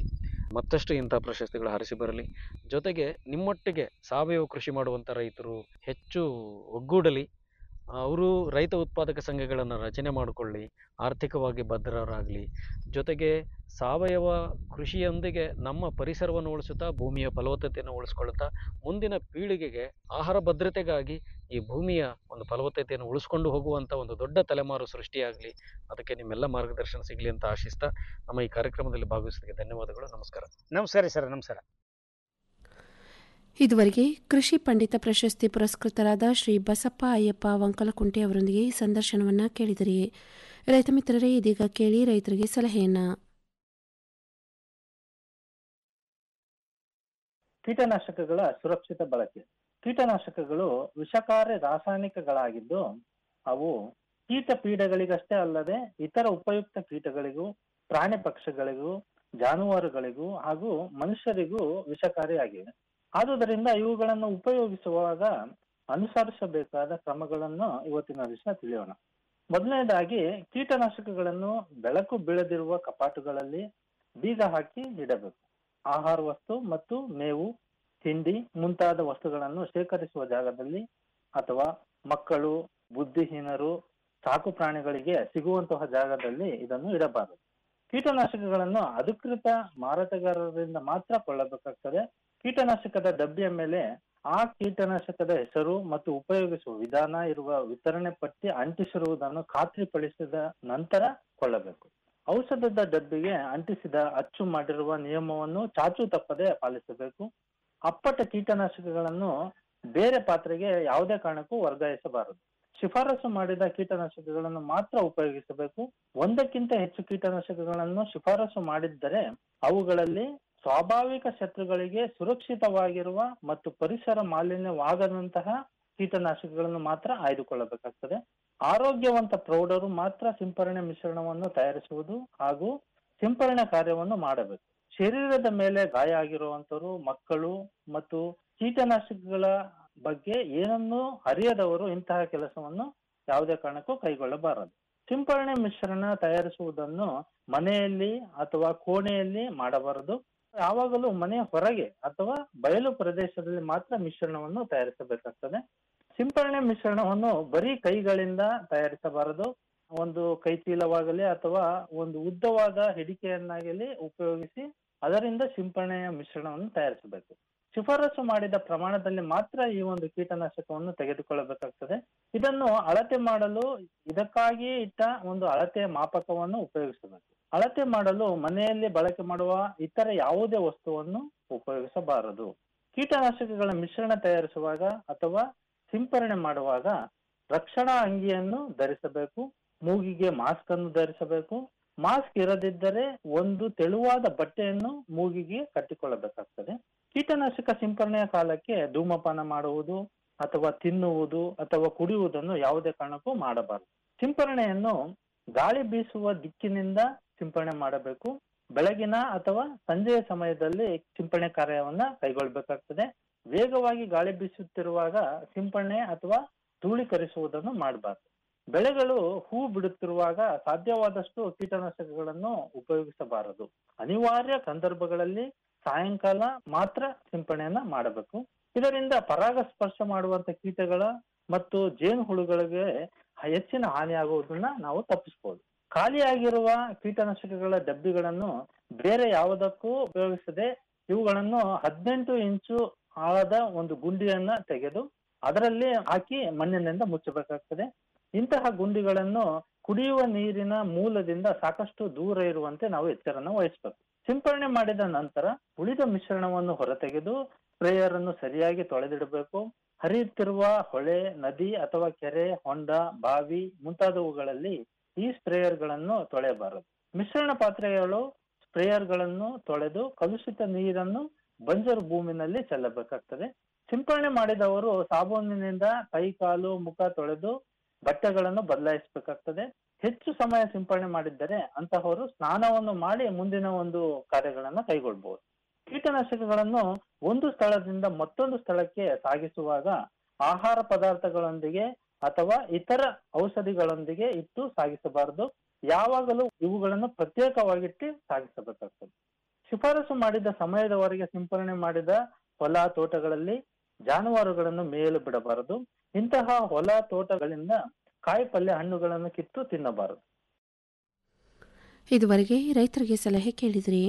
ಮತ್ತಷ್ಟು ಇಂಥ ಪ್ರಶಸ್ತಿಗಳು ಹರಿಸಿ ಬರಲಿ ಜೊತೆಗೆ ನಿಮ್ಮೊಟ್ಟಿಗೆ ಸಾವಯವ ಕೃಷಿ ಮಾಡುವಂಥ ರೈತರು ಹೆಚ್ಚು ಒಗ್ಗೂಡಲಿ ಅವರು ರೈತ ಉತ್ಪಾದಕ ಸಂಘಗಳನ್ನು ರಚನೆ ಮಾಡಿಕೊಳ್ಳಿ ಆರ್ಥಿಕವಾಗಿ ಭದ್ರರಾಗಲಿ ಜೊತೆಗೆ ಸಾವಯವ ಕೃಷಿಯೊಂದಿಗೆ ನಮ್ಮ ಪರಿಸರವನ್ನು ಉಳಿಸುತ್ತಾ ಭೂಮಿಯ ಫಲವತ್ತತೆಯನ್ನು ಉಳಿಸ್ಕೊಳ್ತಾ ಮುಂದಿನ ಪೀಳಿಗೆಗೆ ಆಹಾರ ಭದ್ರತೆಗಾಗಿ ಈ ಭೂಮಿಯ ಒಂದು ಫಲವತ್ತತೆಯನ್ನು ಉಳಿಸ್ಕೊಂಡು ಹೋಗುವಂಥ ಒಂದು ದೊಡ್ಡ ತಲೆಮಾರು ಸೃಷ್ಟಿಯಾಗಲಿ ಅದಕ್ಕೆ ನಿಮ್ಮೆಲ್ಲ ಮಾರ್ಗದರ್ಶನ ಸಿಗಲಿ ಅಂತ ಆಶಿಸ್ತಾ ನಮ್ಮ ಈ ಕಾರ್ಯಕ್ರಮದಲ್ಲಿ ಭಾಗವಹಿಸೋದಕ್ಕೆ ಧನ್ಯವಾದಗಳು ನಮಸ್ಕಾರ ನಮಸ್ಕಾರ ಸರ್ ನಮಸ್ಕಾರ ಇದುವರೆಗೆ ಕೃಷಿ ಪಂಡಿತ ಪ್ರಶಸ್ತಿ ಪುರಸ್ಕೃತರಾದ ಶ್ರೀ ಬಸಪ್ಪ ಅಯ್ಯಪ್ಪ ವಂಕಲಕುಂಟೆ ಅವರೊಂದಿಗೆ ಈ ಸಂದರ್ಶನವನ್ನು ಕೇಳಿದಿರಿ ರೈತ ಮಿತ್ರರೇ ಇದೀಗ ಕೇಳಿ ರೈತರಿಗೆ ಸಲಹೆಯನ್ನ ಕೀಟನಾಶಕಗಳ ಸುರಕ್ಷಿತ ಬಳಕೆ ಕೀಟನಾಶಕಗಳು ವಿಷಕಾರಿ ರಾಸಾಯನಿಕಗಳಾಗಿದ್ದು ಅವು ಕೀಟ ಪೀಡೆಗಳಿಗಷ್ಟೇ ಅಲ್ಲದೆ ಇತರ ಉಪಯುಕ್ತ ಕೀಟಗಳಿಗೂ ಪ್ರಾಣಿ ಪಕ್ಷಿಗಳಿಗೂ ಜಾನುವಾರುಗಳಿಗೂ ಹಾಗೂ ಮನುಷ್ಯರಿಗೂ ವಿಷಕಾರಿಯಾಗಿವೆ ಆದುದರಿಂದ ಇವುಗಳನ್ನು ಉಪಯೋಗಿಸುವಾಗ ಅನುಸರಿಸಬೇಕಾದ ಕ್ರಮಗಳನ್ನು ಇವತ್ತಿನ ದಿವಸ ತಿಳಿಯೋಣ ಮೊದಲನೇದಾಗಿ ಕೀಟನಾಶಕಗಳನ್ನು ಬೆಳಕು ಬೀಳದಿರುವ ಕಪಾಟುಗಳಲ್ಲಿ ಬೀಗ ಹಾಕಿ ಇಡಬೇಕು ಆಹಾರ ವಸ್ತು ಮತ್ತು ಮೇವು ತಿಂಡಿ ಮುಂತಾದ ವಸ್ತುಗಳನ್ನು ಶೇಖರಿಸುವ ಜಾಗದಲ್ಲಿ ಅಥವಾ ಮಕ್ಕಳು ಬುದ್ಧಿಹೀನರು ಸಾಕು ಪ್ರಾಣಿಗಳಿಗೆ ಸಿಗುವಂತಹ ಜಾಗದಲ್ಲಿ ಇದನ್ನು ಇಡಬಾರದು ಕೀಟನಾಶಕಗಳನ್ನು ಅಧಿಕೃತ ಮಾರಾಟಗಾರರಿಂದ ಮಾತ್ರ ಕೊಳ್ಳಬೇಕಾಗ್ತದೆ ಕೀಟನಾಶಕದ ಡಬ್ಬಿಯ ಮೇಲೆ ಆ ಕೀಟನಾಶಕದ ಹೆಸರು ಮತ್ತು ಉಪಯೋಗಿಸುವ ವಿಧಾನ ಇರುವ ವಿತರಣೆ ಪಟ್ಟಿ ಅಂಟಿಸಿರುವುದನ್ನು ಖಾತ್ರಿಪಡಿಸಿದ ನಂತರ ಕೊಳ್ಳಬೇಕು ಔಷಧದ ಡಬ್ಬಿಗೆ ಅಂಟಿಸಿದ ಅಚ್ಚು ಮಾಡಿರುವ ನಿಯಮವನ್ನು ಚಾಚು ತಪ್ಪದೆ ಪಾಲಿಸಬೇಕು ಅಪ್ಪಟ ಕೀಟನಾಶಕಗಳನ್ನು ಬೇರೆ ಪಾತ್ರೆಗೆ ಯಾವುದೇ ಕಾರಣಕ್ಕೂ ವರ್ಗಾಯಿಸಬಾರದು ಶಿಫಾರಸು ಮಾಡಿದ ಕೀಟನಾಶಕಗಳನ್ನು ಮಾತ್ರ ಉಪಯೋಗಿಸಬೇಕು ಒಂದಕ್ಕಿಂತ ಹೆಚ್ಚು ಕೀಟನಾಶಕಗಳನ್ನು ಶಿಫಾರಸು ಮಾಡಿದ್ದರೆ ಅವುಗಳಲ್ಲಿ ಸ್ವಾಭಾವಿಕ ಶತ್ರುಗಳಿಗೆ ಸುರಕ್ಷಿತವಾಗಿರುವ ಮತ್ತು ಪರಿಸರ ಮಾಲಿನ್ಯವಾಗದಂತಹ ಕೀಟನಾಶಕಗಳನ್ನು ಮಾತ್ರ ಆಯ್ದುಕೊಳ್ಳಬೇಕಾಗ್ತದೆ ಆರೋಗ್ಯವಂತ ಪ್ರೌಢರು ಮಾತ್ರ ಸಿಂಪರಣೆ ಮಿಶ್ರಣವನ್ನು ತಯಾರಿಸುವುದು ಹಾಗೂ ಸಿಂಪರಣೆ ಕಾರ್ಯವನ್ನು ಮಾಡಬೇಕು ಶರೀರದ ಮೇಲೆ ಗಾಯ ಆಗಿರುವಂತವರು ಮಕ್ಕಳು ಮತ್ತು ಕೀಟನಾಶಕಗಳ ಬಗ್ಗೆ ಏನನ್ನೂ ಅರಿಯದವರು ಇಂತಹ ಕೆಲಸವನ್ನು ಯಾವುದೇ ಕಾರಣಕ್ಕೂ ಕೈಗೊಳ್ಳಬಾರದು ಸಿಂಪರಣೆ ಮಿಶ್ರಣ ತಯಾರಿಸುವುದನ್ನು ಮನೆಯಲ್ಲಿ ಅಥವಾ ಕೋಣೆಯಲ್ಲಿ ಮಾಡಬಾರದು ಯಾವಾಗಲೂ ಮನೆಯ ಹೊರಗೆ ಅಥವಾ ಬಯಲು ಪ್ರದೇಶದಲ್ಲಿ ಮಾತ್ರ ಮಿಶ್ರಣವನ್ನು ತಯಾರಿಸಬೇಕಾಗ್ತದೆ ಸಿಂಪರಣೆ ಮಿಶ್ರಣವನ್ನು ಬರೀ ಕೈಗಳಿಂದ ತಯಾರಿಸಬಾರದು ಒಂದು ಕೈ ಚೀಲವಾಗಲಿ ಅಥವಾ ಒಂದು ಉದ್ದವಾದ ಹಿಡಿಕೆಯನ್ನಾಗಲಿ ಉಪಯೋಗಿಸಿ ಅದರಿಂದ ಸಿಂಪರಣೆಯ ಮಿಶ್ರಣವನ್ನು ತಯಾರಿಸಬೇಕು ಶಿಫಾರಸು ಮಾಡಿದ ಪ್ರಮಾಣದಲ್ಲಿ ಮಾತ್ರ ಈ ಒಂದು ಕೀಟನಾಶಕವನ್ನು ತೆಗೆದುಕೊಳ್ಳಬೇಕಾಗ್ತದೆ ಇದನ್ನು ಅಳತೆ ಮಾಡಲು ಇದಕ್ಕಾಗಿಯೇ ಇಟ್ಟ ಒಂದು ಅಳತೆಯ ಮಾಪಕವನ್ನು ಉಪಯೋಗಿಸಬೇಕು ಅಳತೆ ಮಾಡಲು ಮನೆಯಲ್ಲಿ ಬಳಕೆ ಮಾಡುವ ಇತರ ಯಾವುದೇ ವಸ್ತುವನ್ನು ಉಪಯೋಗಿಸಬಾರದು ಕೀಟನಾಶಕಗಳ ಮಿಶ್ರಣ ತಯಾರಿಸುವಾಗ ಅಥವಾ ಸಿಂಪರಣೆ ಮಾಡುವಾಗ ರಕ್ಷಣಾ ಅಂಗಿಯನ್ನು ಧರಿಸಬೇಕು ಮೂಗಿಗೆ ಮಾಸ್ಕ್ ಅನ್ನು ಧರಿಸಬೇಕು ಮಾಸ್ಕ್ ಇರದಿದ್ದರೆ ಒಂದು ತೆಳುವಾದ ಬಟ್ಟೆಯನ್ನು ಮೂಗಿಗೆ ಕಟ್ಟಿಕೊಳ್ಳಬೇಕಾಗ್ತದೆ ಕೀಟನಾಶಕ ಸಿಂಪರಣೆಯ ಕಾಲಕ್ಕೆ ಧೂಮಪಾನ ಮಾಡುವುದು ಅಥವಾ ತಿನ್ನುವುದು ಅಥವಾ ಕುಡಿಯುವುದನ್ನು ಯಾವುದೇ ಕಾರಣಕ್ಕೂ ಮಾಡಬಾರದು ಸಿಂಪರಣೆಯನ್ನು ಗಾಳಿ ಬೀಸುವ ದಿಕ್ಕಿನಿಂದ ಸಿಂಪರಣೆ ಮಾಡಬೇಕು ಬೆಳಗಿನ ಅಥವಾ ಸಂಜೆಯ ಸಮಯದಲ್ಲಿ ಸಿಂಪರಣೆ ಕಾರ್ಯವನ್ನ ಕೈಗೊಳ್ಳಬೇಕಾಗ್ತದೆ ವೇಗವಾಗಿ ಗಾಳಿ ಬೀಸುತ್ತಿರುವಾಗ ಸಿಂಪರಣೆ ಅಥವಾ ಧೂಳೀಕರಿಸುವುದನ್ನು ಮಾಡಬಾರದು ಬೆಳೆಗಳು ಹೂ ಬಿಡುತ್ತಿರುವಾಗ ಸಾಧ್ಯವಾದಷ್ಟು ಕೀಟನಾಶಕಗಳನ್ನು ಉಪಯೋಗಿಸಬಾರದು ಅನಿವಾರ್ಯ ಸಂದರ್ಭಗಳಲ್ಲಿ ಸಾಯಂಕಾಲ ಮಾತ್ರ ಸಿಂಪರಣೆಯನ್ನ ಮಾಡಬೇಕು ಇದರಿಂದ ಪರಾಗಸ್ಪರ್ಶ ಮಾಡುವಂತ ಕೀಟಗಳ ಮತ್ತು ಜೇನುಹುಳುಗಳಿಗೆ ಹೆಚ್ಚಿನ ಹಾನಿಯಾಗುವುದನ್ನ ನಾವು ತಪ್ಪಿಸಬಹುದು ಖಾಲಿಯಾಗಿರುವ ಕೀಟನಾಶಕಗಳ ಡಬ್ಬಿಗಳನ್ನು ಬೇರೆ ಯಾವುದಕ್ಕೂ ಉಪಯೋಗಿಸದೆ ಇವುಗಳನ್ನು ಹದಿನೆಂಟು ಇಂಚು ಆಳದ ಒಂದು ಗುಂಡಿಯನ್ನ ತೆಗೆದು ಅದರಲ್ಲಿ ಹಾಕಿ ಮಣ್ಣಿನಿಂದ ಮುಚ್ಚಬೇಕಾಗ್ತದೆ ಇಂತಹ ಗುಂಡಿಗಳನ್ನು ಕುಡಿಯುವ ನೀರಿನ ಮೂಲದಿಂದ ಸಾಕಷ್ಟು ದೂರ ಇರುವಂತೆ ನಾವು ಎಚ್ಚರನ್ನು ವಹಿಸಬೇಕು ಸಿಂಪರಣೆ ಮಾಡಿದ ನಂತರ ಉಳಿದ ಮಿಶ್ರಣವನ್ನು ಹೊರತೆಗೆದು ಸ್ಪ್ರೇಯರ್ ಅನ್ನು ಸರಿಯಾಗಿ ತೊಳೆದಿಡಬೇಕು ಹರಿಯುತ್ತಿರುವ ಹೊಳೆ ನದಿ ಅಥವಾ ಕೆರೆ ಹೊಂಡ ಬಾವಿ ಮುಂತಾದವುಗಳಲ್ಲಿ ಈ ಸ್ಪ್ರೇಯರ್ ಗಳನ್ನು ತೊಳೆಯಬಾರದು ಮಿಶ್ರಣ ಪಾತ್ರೆಗಳು ಸ್ಪ್ರೇಯರ್ ಗಳನ್ನು ತೊಳೆದು ಕಲುಷಿತ ನೀರನ್ನು ಬಂಜರು ಭೂಮಿನಲ್ಲಿ ಚೆಲ್ಲಬೇಕಾಗ್ತದೆ ಸಿಂಪರಣೆ ಮಾಡಿದವರು ಸಾಬೂನಿನಿಂದ ಕೈ ಕಾಲು ಮುಖ ತೊಳೆದು ಬಟ್ಟೆಗಳನ್ನು ಬದಲಾಯಿಸಬೇಕಾಗ್ತದೆ ಹೆಚ್ಚು ಸಮಯ ಸಿಂಪರಣೆ ಮಾಡಿದ್ದರೆ ಅಂತಹವರು ಸ್ನಾನವನ್ನು ಮಾಡಿ ಮುಂದಿನ ಒಂದು ಕಾರ್ಯಗಳನ್ನ ಕೈಗೊಳ್ಬಹುದು ಕೀಟನಾಶಕಗಳನ್ನು ಒಂದು ಸ್ಥಳದಿಂದ ಮತ್ತೊಂದು ಸ್ಥಳಕ್ಕೆ ಸಾಗಿಸುವಾಗ ಆಹಾರ ಪದಾರ್ಥಗಳೊಂದಿಗೆ ಅಥವಾ ಇತರ ಔಷಧಿಗಳೊಂದಿಗೆ ಇಟ್ಟು ಸಾಗಿಸಬಾರದು ಯಾವಾಗಲೂ ಇವುಗಳನ್ನು ಪ್ರತ್ಯೇಕವಾಗಿಟ್ಟು ಸಾಗಿಸಬೇಕಾಗ್ತದೆ ಶಿಫಾರಸು ಮಾಡಿದ ಸಮಯದವರೆಗೆ ಸಿಂಪರಣೆ ಮಾಡಿದ ಹೊಲ ತೋಟಗಳಲ್ಲಿ ಜಾನುವಾರುಗಳನ್ನು ಮೇಯಲು ಬಿಡಬಾರದು ಇಂತಹ ಹೊಲ ತೋಟಗಳಿಂದ ಕಾಯಿ ಪಲ್ಯ ಹಣ್ಣುಗಳನ್ನು ಕಿತ್ತು ತಿನ್ನಬಾರದು ಇದುವರೆಗೆ ರೈತರಿಗೆ ಸಲಹೆ ಕೇಳಿದ್ರಿ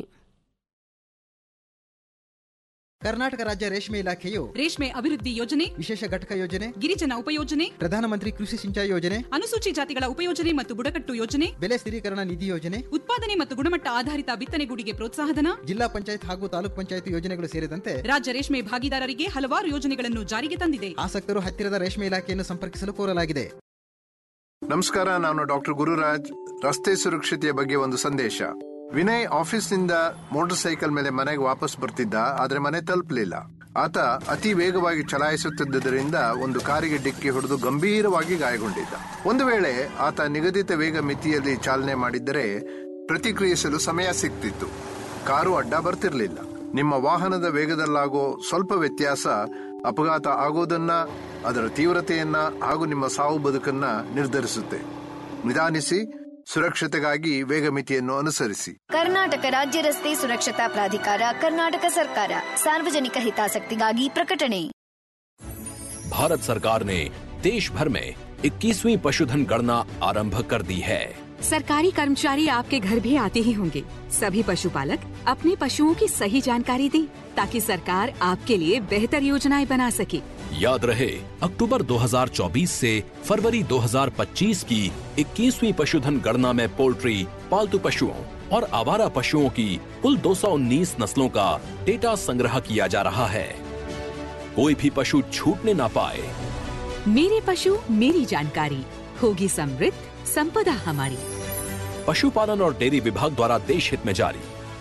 ಕರ್ನಾಟಕ ರಾಜ್ಯ ರೇಷ್ಮೆ ಇಲಾಖೆಯು ರೇಷ್ಮೆ ಅಭಿವೃದ್ಧಿ ಯೋಜನೆ ವಿಶೇಷ ಘಟಕ ಯೋಜನೆ ಗಿರಿಜನ ಉಪಯೋಜನೆ ಪ್ರಧಾನಮಂತ್ರಿ ಕೃಷಿ ಸಿಂಚಾಯಿ ಯೋಜನೆ ಅನುಸೂಚಿ ಜಾತಿಗಳ ಉಪಯೋಜನೆ ಮತ್ತು ಬುಡಕಟ್ಟು ಯೋಜನೆ ಬೆಲೆ ಸ್ಥಿರೀಕರಣ ನಿಧಿ ಯೋಜನೆ ಉತ್ಪಾದನೆ ಮತ್ತು ಗುಣಮಟ್ಟ ಆಧಾರಿತ ಬಿತ್ತನೆಗೂಡಿಗೆ ಪ್ರೋತ್ಸಾಹಧನ ಜಿಲ್ಲಾ ಪಂಚಾಯತ್ ಹಾಗೂ ತಾಲೂಕ್ ಪಂಚಾಯತ್ ಯೋಜನೆಗಳು ಸೇರಿದಂತೆ ರಾಜ್ಯ ರೇಷ್ಮೆ ಭಾಗಿದಾರರಿಗೆ ಹಲವಾರು ಯೋಜನೆಗಳನ್ನು ಜಾರಿಗೆ ತಂದಿದೆ ಆಸಕ್ತರು ಹತ್ತಿರದ ರೇಷ್ಮೆ ಇಲಾಖೆಯನ್ನು ಸಂಪರ್ಕಿಸಲು ಕೋರಲಾಗಿದೆ ನಮಸ್ಕಾರ ನಾನು ಡಾಕ್ಟರ್ ಗುರುರಾಜ್ ರಸ್ತೆ ಸುರಕ್ಷತೆಯ ಬಗ್ಗೆ ಒಂದು ಸಂದೇಶ ವಿನಯ್ ಆಫೀಸ್ನಿಂದ ಮೋಟಾರ್ ಸೈಕಲ್ ಮೇಲೆ ಮನೆಗೆ ವಾಪಸ್ ಬರ್ತಿದ್ದ ಆದ್ರೆ ಮನೆ ತಲುಪಲಿಲ್ಲ ಆತ ಅತಿ ವೇಗವಾಗಿ ಚಲಾಯಿಸುತ್ತಿದ್ದರಿಂದ ಒಂದು ಕಾರಿಗೆ ಡಿಕ್ಕಿ ಹೊಡೆದು ಗಂಭೀರವಾಗಿ ಗಾಯಗೊಂಡಿದ್ದ ಒಂದು ವೇಳೆ ಆತ ನಿಗದಿತ ವೇಗ ಮಿತಿಯಲ್ಲಿ ಚಾಲನೆ ಮಾಡಿದ್ದರೆ ಪ್ರತಿಕ್ರಿಯಿಸಲು ಸಮಯ ಸಿಗ್ತಿತ್ತು ಕಾರು ಅಡ್ಡ ಬರ್ತಿರ್ಲಿಲ್ಲ ನಿಮ್ಮ ವಾಹನದ ವೇಗದಲ್ಲಾಗೋ ಸ್ವಲ್ಪ ವ್ಯತ್ಯಾಸ ಅಪಘಾತ ಆಗೋದನ್ನ ಅದರ ತೀವ್ರತೆಯನ್ನ ಹಾಗೂ ನಿಮ್ಮ ಸಾವು ಬದುಕನ್ನ ನಿರ್ಧರಿಸುತ್ತೆ ನಿಧಾನಿಸಿ ಸುರಕ್ಷತೆಗಾಗಿ ವೇಗ ಮಿತಿಯನ್ನು ಅನುಸರಿಸಿ ಕರ್ನಾಟಕ ರಾಜ್ಯ ರಸ್ತೆ ಸುರಕ್ಷತಾ ಪ್ರಾಧಿಕಾರ ಕರ್ನಾಟಕ ಸರ್ಕಾರ ಸಾರ್ವಜನಿಕ ಹಿತಾಸಕ್ತಿಗಾಗಿ ಪ್ರಕಟಣೆ भारत सरकार ने देश भर में 21वीं पशुधन गणना आरंभ कर दी है सरकारी कर्मचारी आपके घर भी आते ही होंगे सभी पशुपालक अपने पशुओं की सही जानकारी दें ताकि सरकार आपके लिए बेहतर योजनाएं बना सके याद रहे अक्टूबर 2024 से फरवरी 2025 की 21वीं पशुधन गणना में पोल्ट्री पालतू पशुओं और आवारा पशुओं की कुल 219 नस्लों का डेटा संग्रह किया जा रहा है कोई भी पशु छूटने ना पाए मेरे पशु मेरी जानकारी होगी समृद्ध संपदा हमारी पशुपालन और डेयरी विभाग द्वारा देश हित में जारी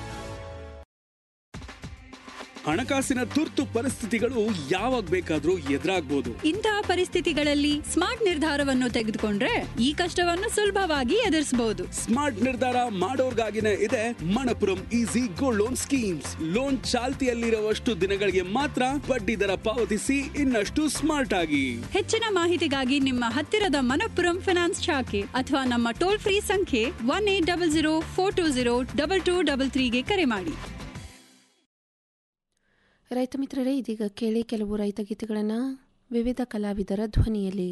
ಹಣಕಾಸಿನ ತುರ್ತು ಪರಿಸ್ಥಿತಿಗಳು ಯಾವಾಗ ಬೇಕಾದ್ರೂ ಎದುರಾಗ್ಬೋದು ಇಂತಹ ಪರಿಸ್ಥಿತಿಗಳಲ್ಲಿ ಸ್ಮಾರ್ಟ್ ನಿರ್ಧಾರವನ್ನು ತೆಗೆದುಕೊಂಡ್ರೆ ಈ ಕಷ್ಟವನ್ನು ಸುಲಭವಾಗಿ ಎದುರಿಸಬಹುದು ಸ್ಮಾರ್ಟ್ ನಿರ್ಧಾರ ಮಾಡೋರ್ಗಾಗಿನೇ ಇದೆ Manappuram easy gold loan schemes loan ಚಾಲ್ತಿಯಲ್ಲಿರುವಷ್ಟು ದಿನಗಳಿಗೆ ಮಾತ್ರ ಬಡ್ಡಿ ದರ ಪಾವತಿಸಿ ಇನ್ನಷ್ಟು ಸ್ಮಾರ್ಟ್ ಆಗಿ ಹೆಚ್ಚಿನ ಮಾಹಿತಿಗಾಗಿ ನಿಮ್ಮ ಹತ್ತಿರದ ಮನಪ್ಪುರಂ ಫಿನಾನ್ಸ್ ಶಾಖೆ ಅಥವಾ ನಮ್ಮ ಟೋಲ್ ಫ್ರೀ ಸಂಖ್ಯೆ one eight double zero four two zero double two double ತ್ರೀಗೆ ಕರೆ ಮಾಡಿ ರೈತ ಮಿತ್ರರೇ ಇದೀಗ ಕೇಳಿ ಕೆಲವು ರೈತ ಗೀತೆಗಳನ್ನು ವಿವಿಧ ಕಲಾವಿದರ ಧ್ವನಿಯಲ್ಲಿ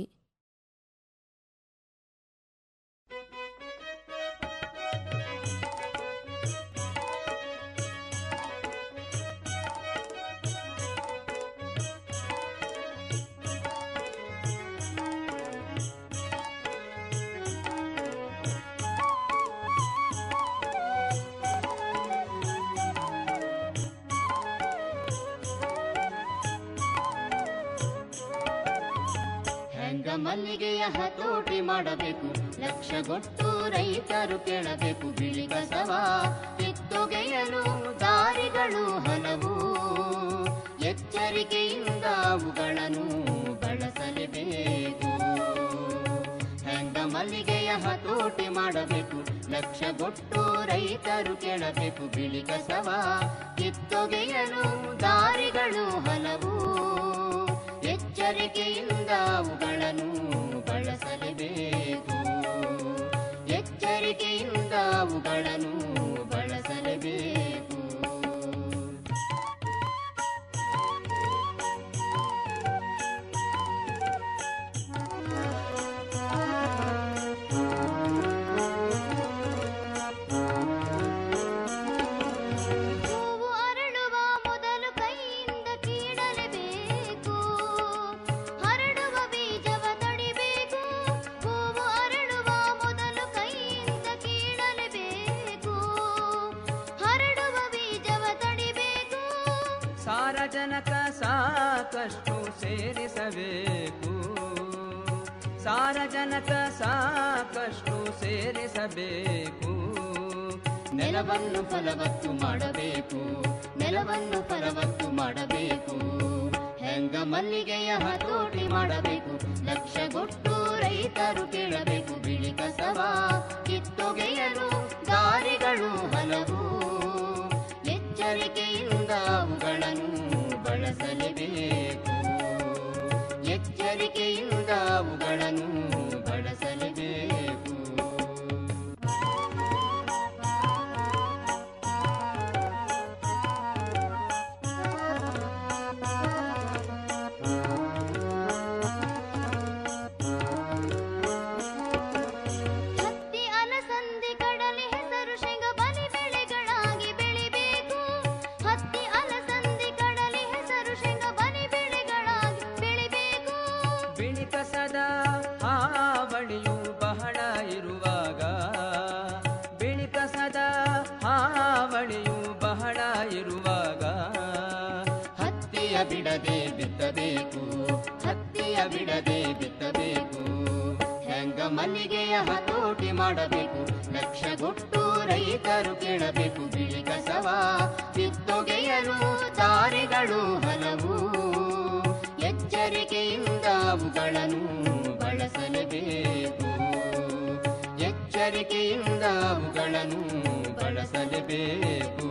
ಹೆಂಗ ಮಲ್ಲಿಗೆಯ ಹತೋಟಿ ಮಾಡಬೇಕು ಲಕ್ಷಗೊಟ್ಟು ರೈತರು ಕೇಳಬೇಕು ಬಿಳಿ ಕಸವ ಕಿತ್ತೊಗೆಯಲು ದಾರಿಗಳು ಹಲವು ಎಚ್ಚರಿಕೆಯಿಂದ ಅವುಗಳನ್ನು ಬಳಸಲೇಬೇಕು ಹೆಂಗ ಮಲ್ಲಿಗೆಯ ಹತೋಟಿ ಮಾಡಬೇಕು ಲಕ್ಷಗೊಟ್ಟು ರೈತರು ಕೇಳಬೇಕು ಬಿಳಿ ಕಸವ ಕಿತ್ತೊಗೆಯಲು ದಾರಿಗಳು ಹಲವು ಎಚ್ಚರಿಕೆಯಿಂದ ಅವುಗಳನ್ನು ಬಳಸಲೇಬೇಕು ಎಚ್ಚರಿಕೆಯಿಂದ ಅವುಗಳನ್ನು ಬಳಸಲೇಬೇಕು ಹೂವು ಅರಳುವ ಮೊದಲು ಕೈಯಿಂದ ಕೀಳಲೇಬೇಕು ಹರಡುವ ಬೀಜವ ತಡಿಬೇಕು ಹೂವು ಅರಳುವ ಮೊದಲು ಕೈಯಿಂದ ಕೀಳಲೇಬೇಕು ಹರಡುವ ಬೀಜವ ತಡಿಬೇಕು ಸಾರಜನಕ ಸಾಕಷ್ಟು ಸೇರಿಸಬೇಕು ಸಾರಜನಕ ಸಾಕಷ್ಟು ಸೇರಿಸಬೇಕು ನೆಲವನ್ನು ಫಲವತ್ತು ಮಾಡಬೇಕು ನೆಲವನ್ನು ಫಲವತ್ತು ಮಾಡಬೇಕು ಹೆಂಗ ಮಲ್ಲಿಗೆಯ ಹತೋಟಿ ಮಾಡಬೇಕು ಲಕ್ಷಗೊಟ್ಟು ರೈತರು ಕೇಳಬೇಕು ಬಿಳಿ ಕಸವ ಕಿತ್ತೊಗೆಯಲು ದಾರಿಗಳು ಹಲವು ಎಚ್ಚರಿಕೆಯಿಂದ ಅವುಗಳನ್ನು ಬಳಸಲೇಬೇಕು ಎಚ್ಚರಿಕೆಯಿಂದ ಅವುಗಳನ್ನು ಬಳಸಲೇಬೇಕು ಬಿಡದೆ ಬಿತ್ತಬೇಕು ಹತ್ತಿಯ ಬಿಡದೆ ಬಿತ್ತಬೇಕು ಹೆಂಗ ಮಲ್ಲಿಗೆಯ ಹತೋಟಿ ಮಾಡಬೇಕು ಲಕ್ಷಗೊಟ್ಟು ರೈತರು ಕೇಳಬೇಕು ಬಿಳಿ ಕಸವ ಕಿತ್ತೊಗೆಯಲು ದಾರಿಗಳು ಹಲವು ಎಚ್ಚರಿಕೆಯಿಂದ ಅವುಗಳನ್ನು ಬಳಸಲೇಬೇಕು ಎಚ್ಚರಿಕೆಯಿಂದ ಅವುಗಳನ್ನು ಬಳಸಲೇಬೇಕು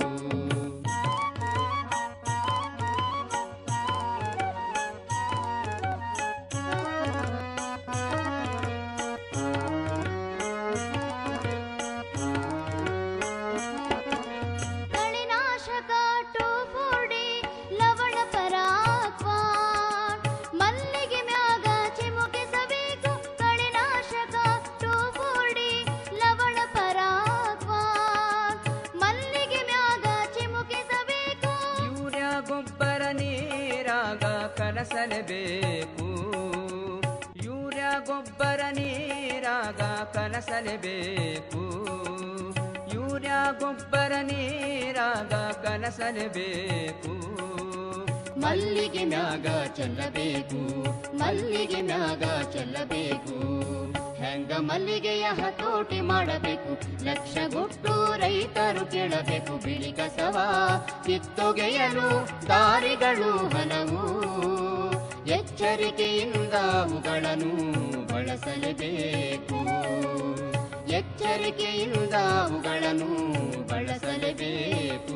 ಕಳೆನಾಶಕ ಟೋಫೋಡಿ ಲವಣ ಪರಾಕ್ವಾನ್ ಮಲ್ಲಿಗೆ ಮ್ಯಾಗ ಚಿಮುಕಿಸಬೇಕು ಕಳೆನಾಶಕ ಟೋಫೋಡಿ ಲವಣ ಪರಾಕ್ವಾನ್ ಮಲ್ಲಿಗೆ ಮ್ಯಾಗ ಚಿಮುಕಿಸಬೇಕು ಯೂರಿಯಾ ಗೊಬ್ಬರ ನೀರಾಗ ಕಲಸಲೇಬೇಕು ಯೂರಿಯಾ ಗೊಬ್ಬರ ನೀರಾಗ ಕಲಸಲೇಬೇಕು ಯೂರಿಯಾ ಗೊಬ್ಬರ ನೀರಾಗ ಕಲಸಲೇಬೇಕು ಮಲ್ಲಿಗೆ ಮ್ಯಾಗ ಚೆಲ್ಲಬೇಕು ಮಲ್ಲಿಗೆ ಮ್ಯಾಗ ಚೆಲ್ಲಬೇಕು ಹೆಂಗ ಮಲ್ಲಿಗೆಯ ಹತೋಟಿ ಮಾಡಬೇಕು ಲಕ್ಷಗೊಟ್ಟು ರೈತರು ಕೇಳಬೇಕು ಬಿಳಿ ಕಸವ ಕಿತ್ತೊಗೆಯಲು ದಾರಿಗಳು ಹಲವು ಎಚ್ಚರಿಕೆಯಿಂದ ಅವುಗಳನ್ನು ಬಳಸಲೇಬೇಕು ಎಚ್ಚರಿಕೆಯಿಂದ ಅವುಗಳನ್ನು ಬಳಸಲೇಬೇಕು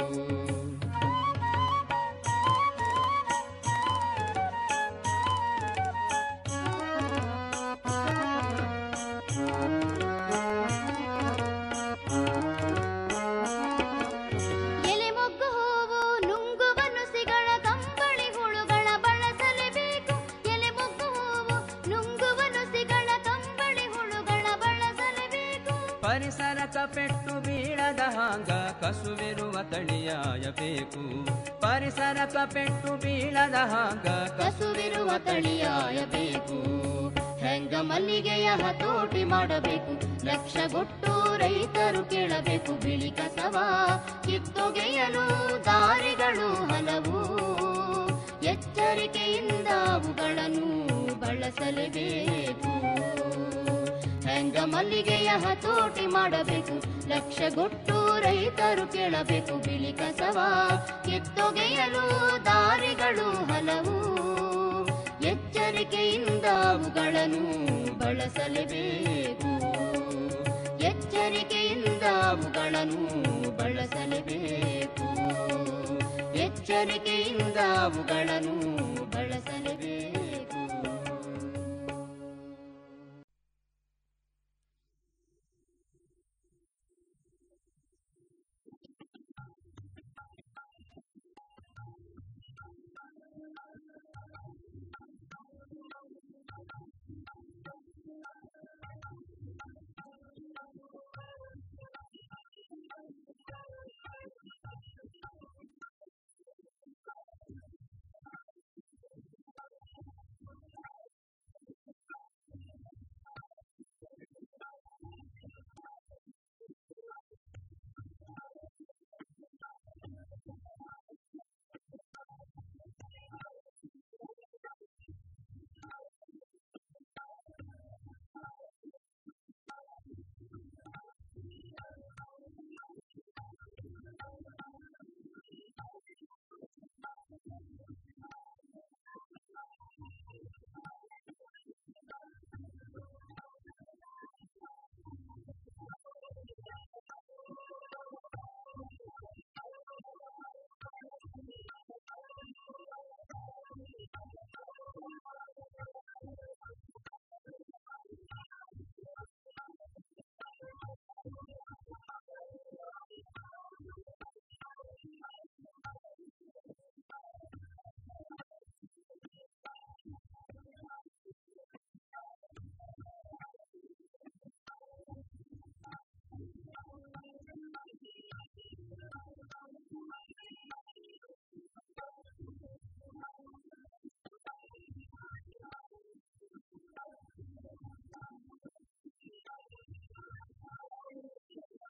ಎಲೆ ಮೊಗ್ಗು ಹೂವು ನುಂಗುವ ನುಸಿಗಳ ಕಂಬಳಿ ಹುಳುಗಳ ಬಳಸಲೇಬೇಕು ಎಲೆ ಮೊಗ್ಗು ಹೂವು ನುಂಗುವ ನುಸಿಗಳ ಕಂಬಳಿ ಹುಳುಗಳ ಬಳಸಲೇಬೇಕು ಪರಿಸರಕ ಪೆಟ್ಟು ಬೀಳದ ಹಾಂಗ ಕಸುವಿರುವ ತಳಿಯಾಯಬೇಕು ಪರಿಸರಕ ಪೆಟ್ಟು ಬೀಳದ ಹಾಂಗ ಕಸುವಿರುವ ತಳಿಯಾಯಬೇಕು ಹೆಂಗ ಮಲ್ಲಿಗೆಯ ಹತೋಟಿ ಮಾಡಬೇಕು ಲಕ್ಷಗೊಟ್ಟು ರೈತರು ಕೇಳಬೇಕು ಬಿಳಿ ಕಸವ ಕಿತ್ತೊಗೆಯಲು ದಾರಿಗಳು ಹಲವು ಎಚ್ಚರಿಕೆಯಿಂದ ಅವುಗಳನ್ನು ಬಳಸಲೇಬೇಕು ಹೆಂಗ ಮಲ್ಲಿಗೆಯ ಹತೋಟಿ ಮಾಡಬೇಕು ಲಕ್ಷಗೊಟ್ಟು ರೈತರು ಕೇಳಬೇಕು ಬಿಳಿ ಕಸವ ಕಿತ್ತೊಗೆಯಲು ದಾರಿಗಳು ಹಲವು ಎಚ್ಚರಿಕೆಯಿಂದ ಅವುಗಳನ್ನು ಬಳಸಲೇಬೇಕು ಎಚ್ಚರಿಕೆಯಿಂದ ಅವುಗಳನ್ನು ಬಳಸಲೇಬೇಕು ಎಚ್ಚರಿಕೆಯಿಂದ ಅವುಗಳನ್ನು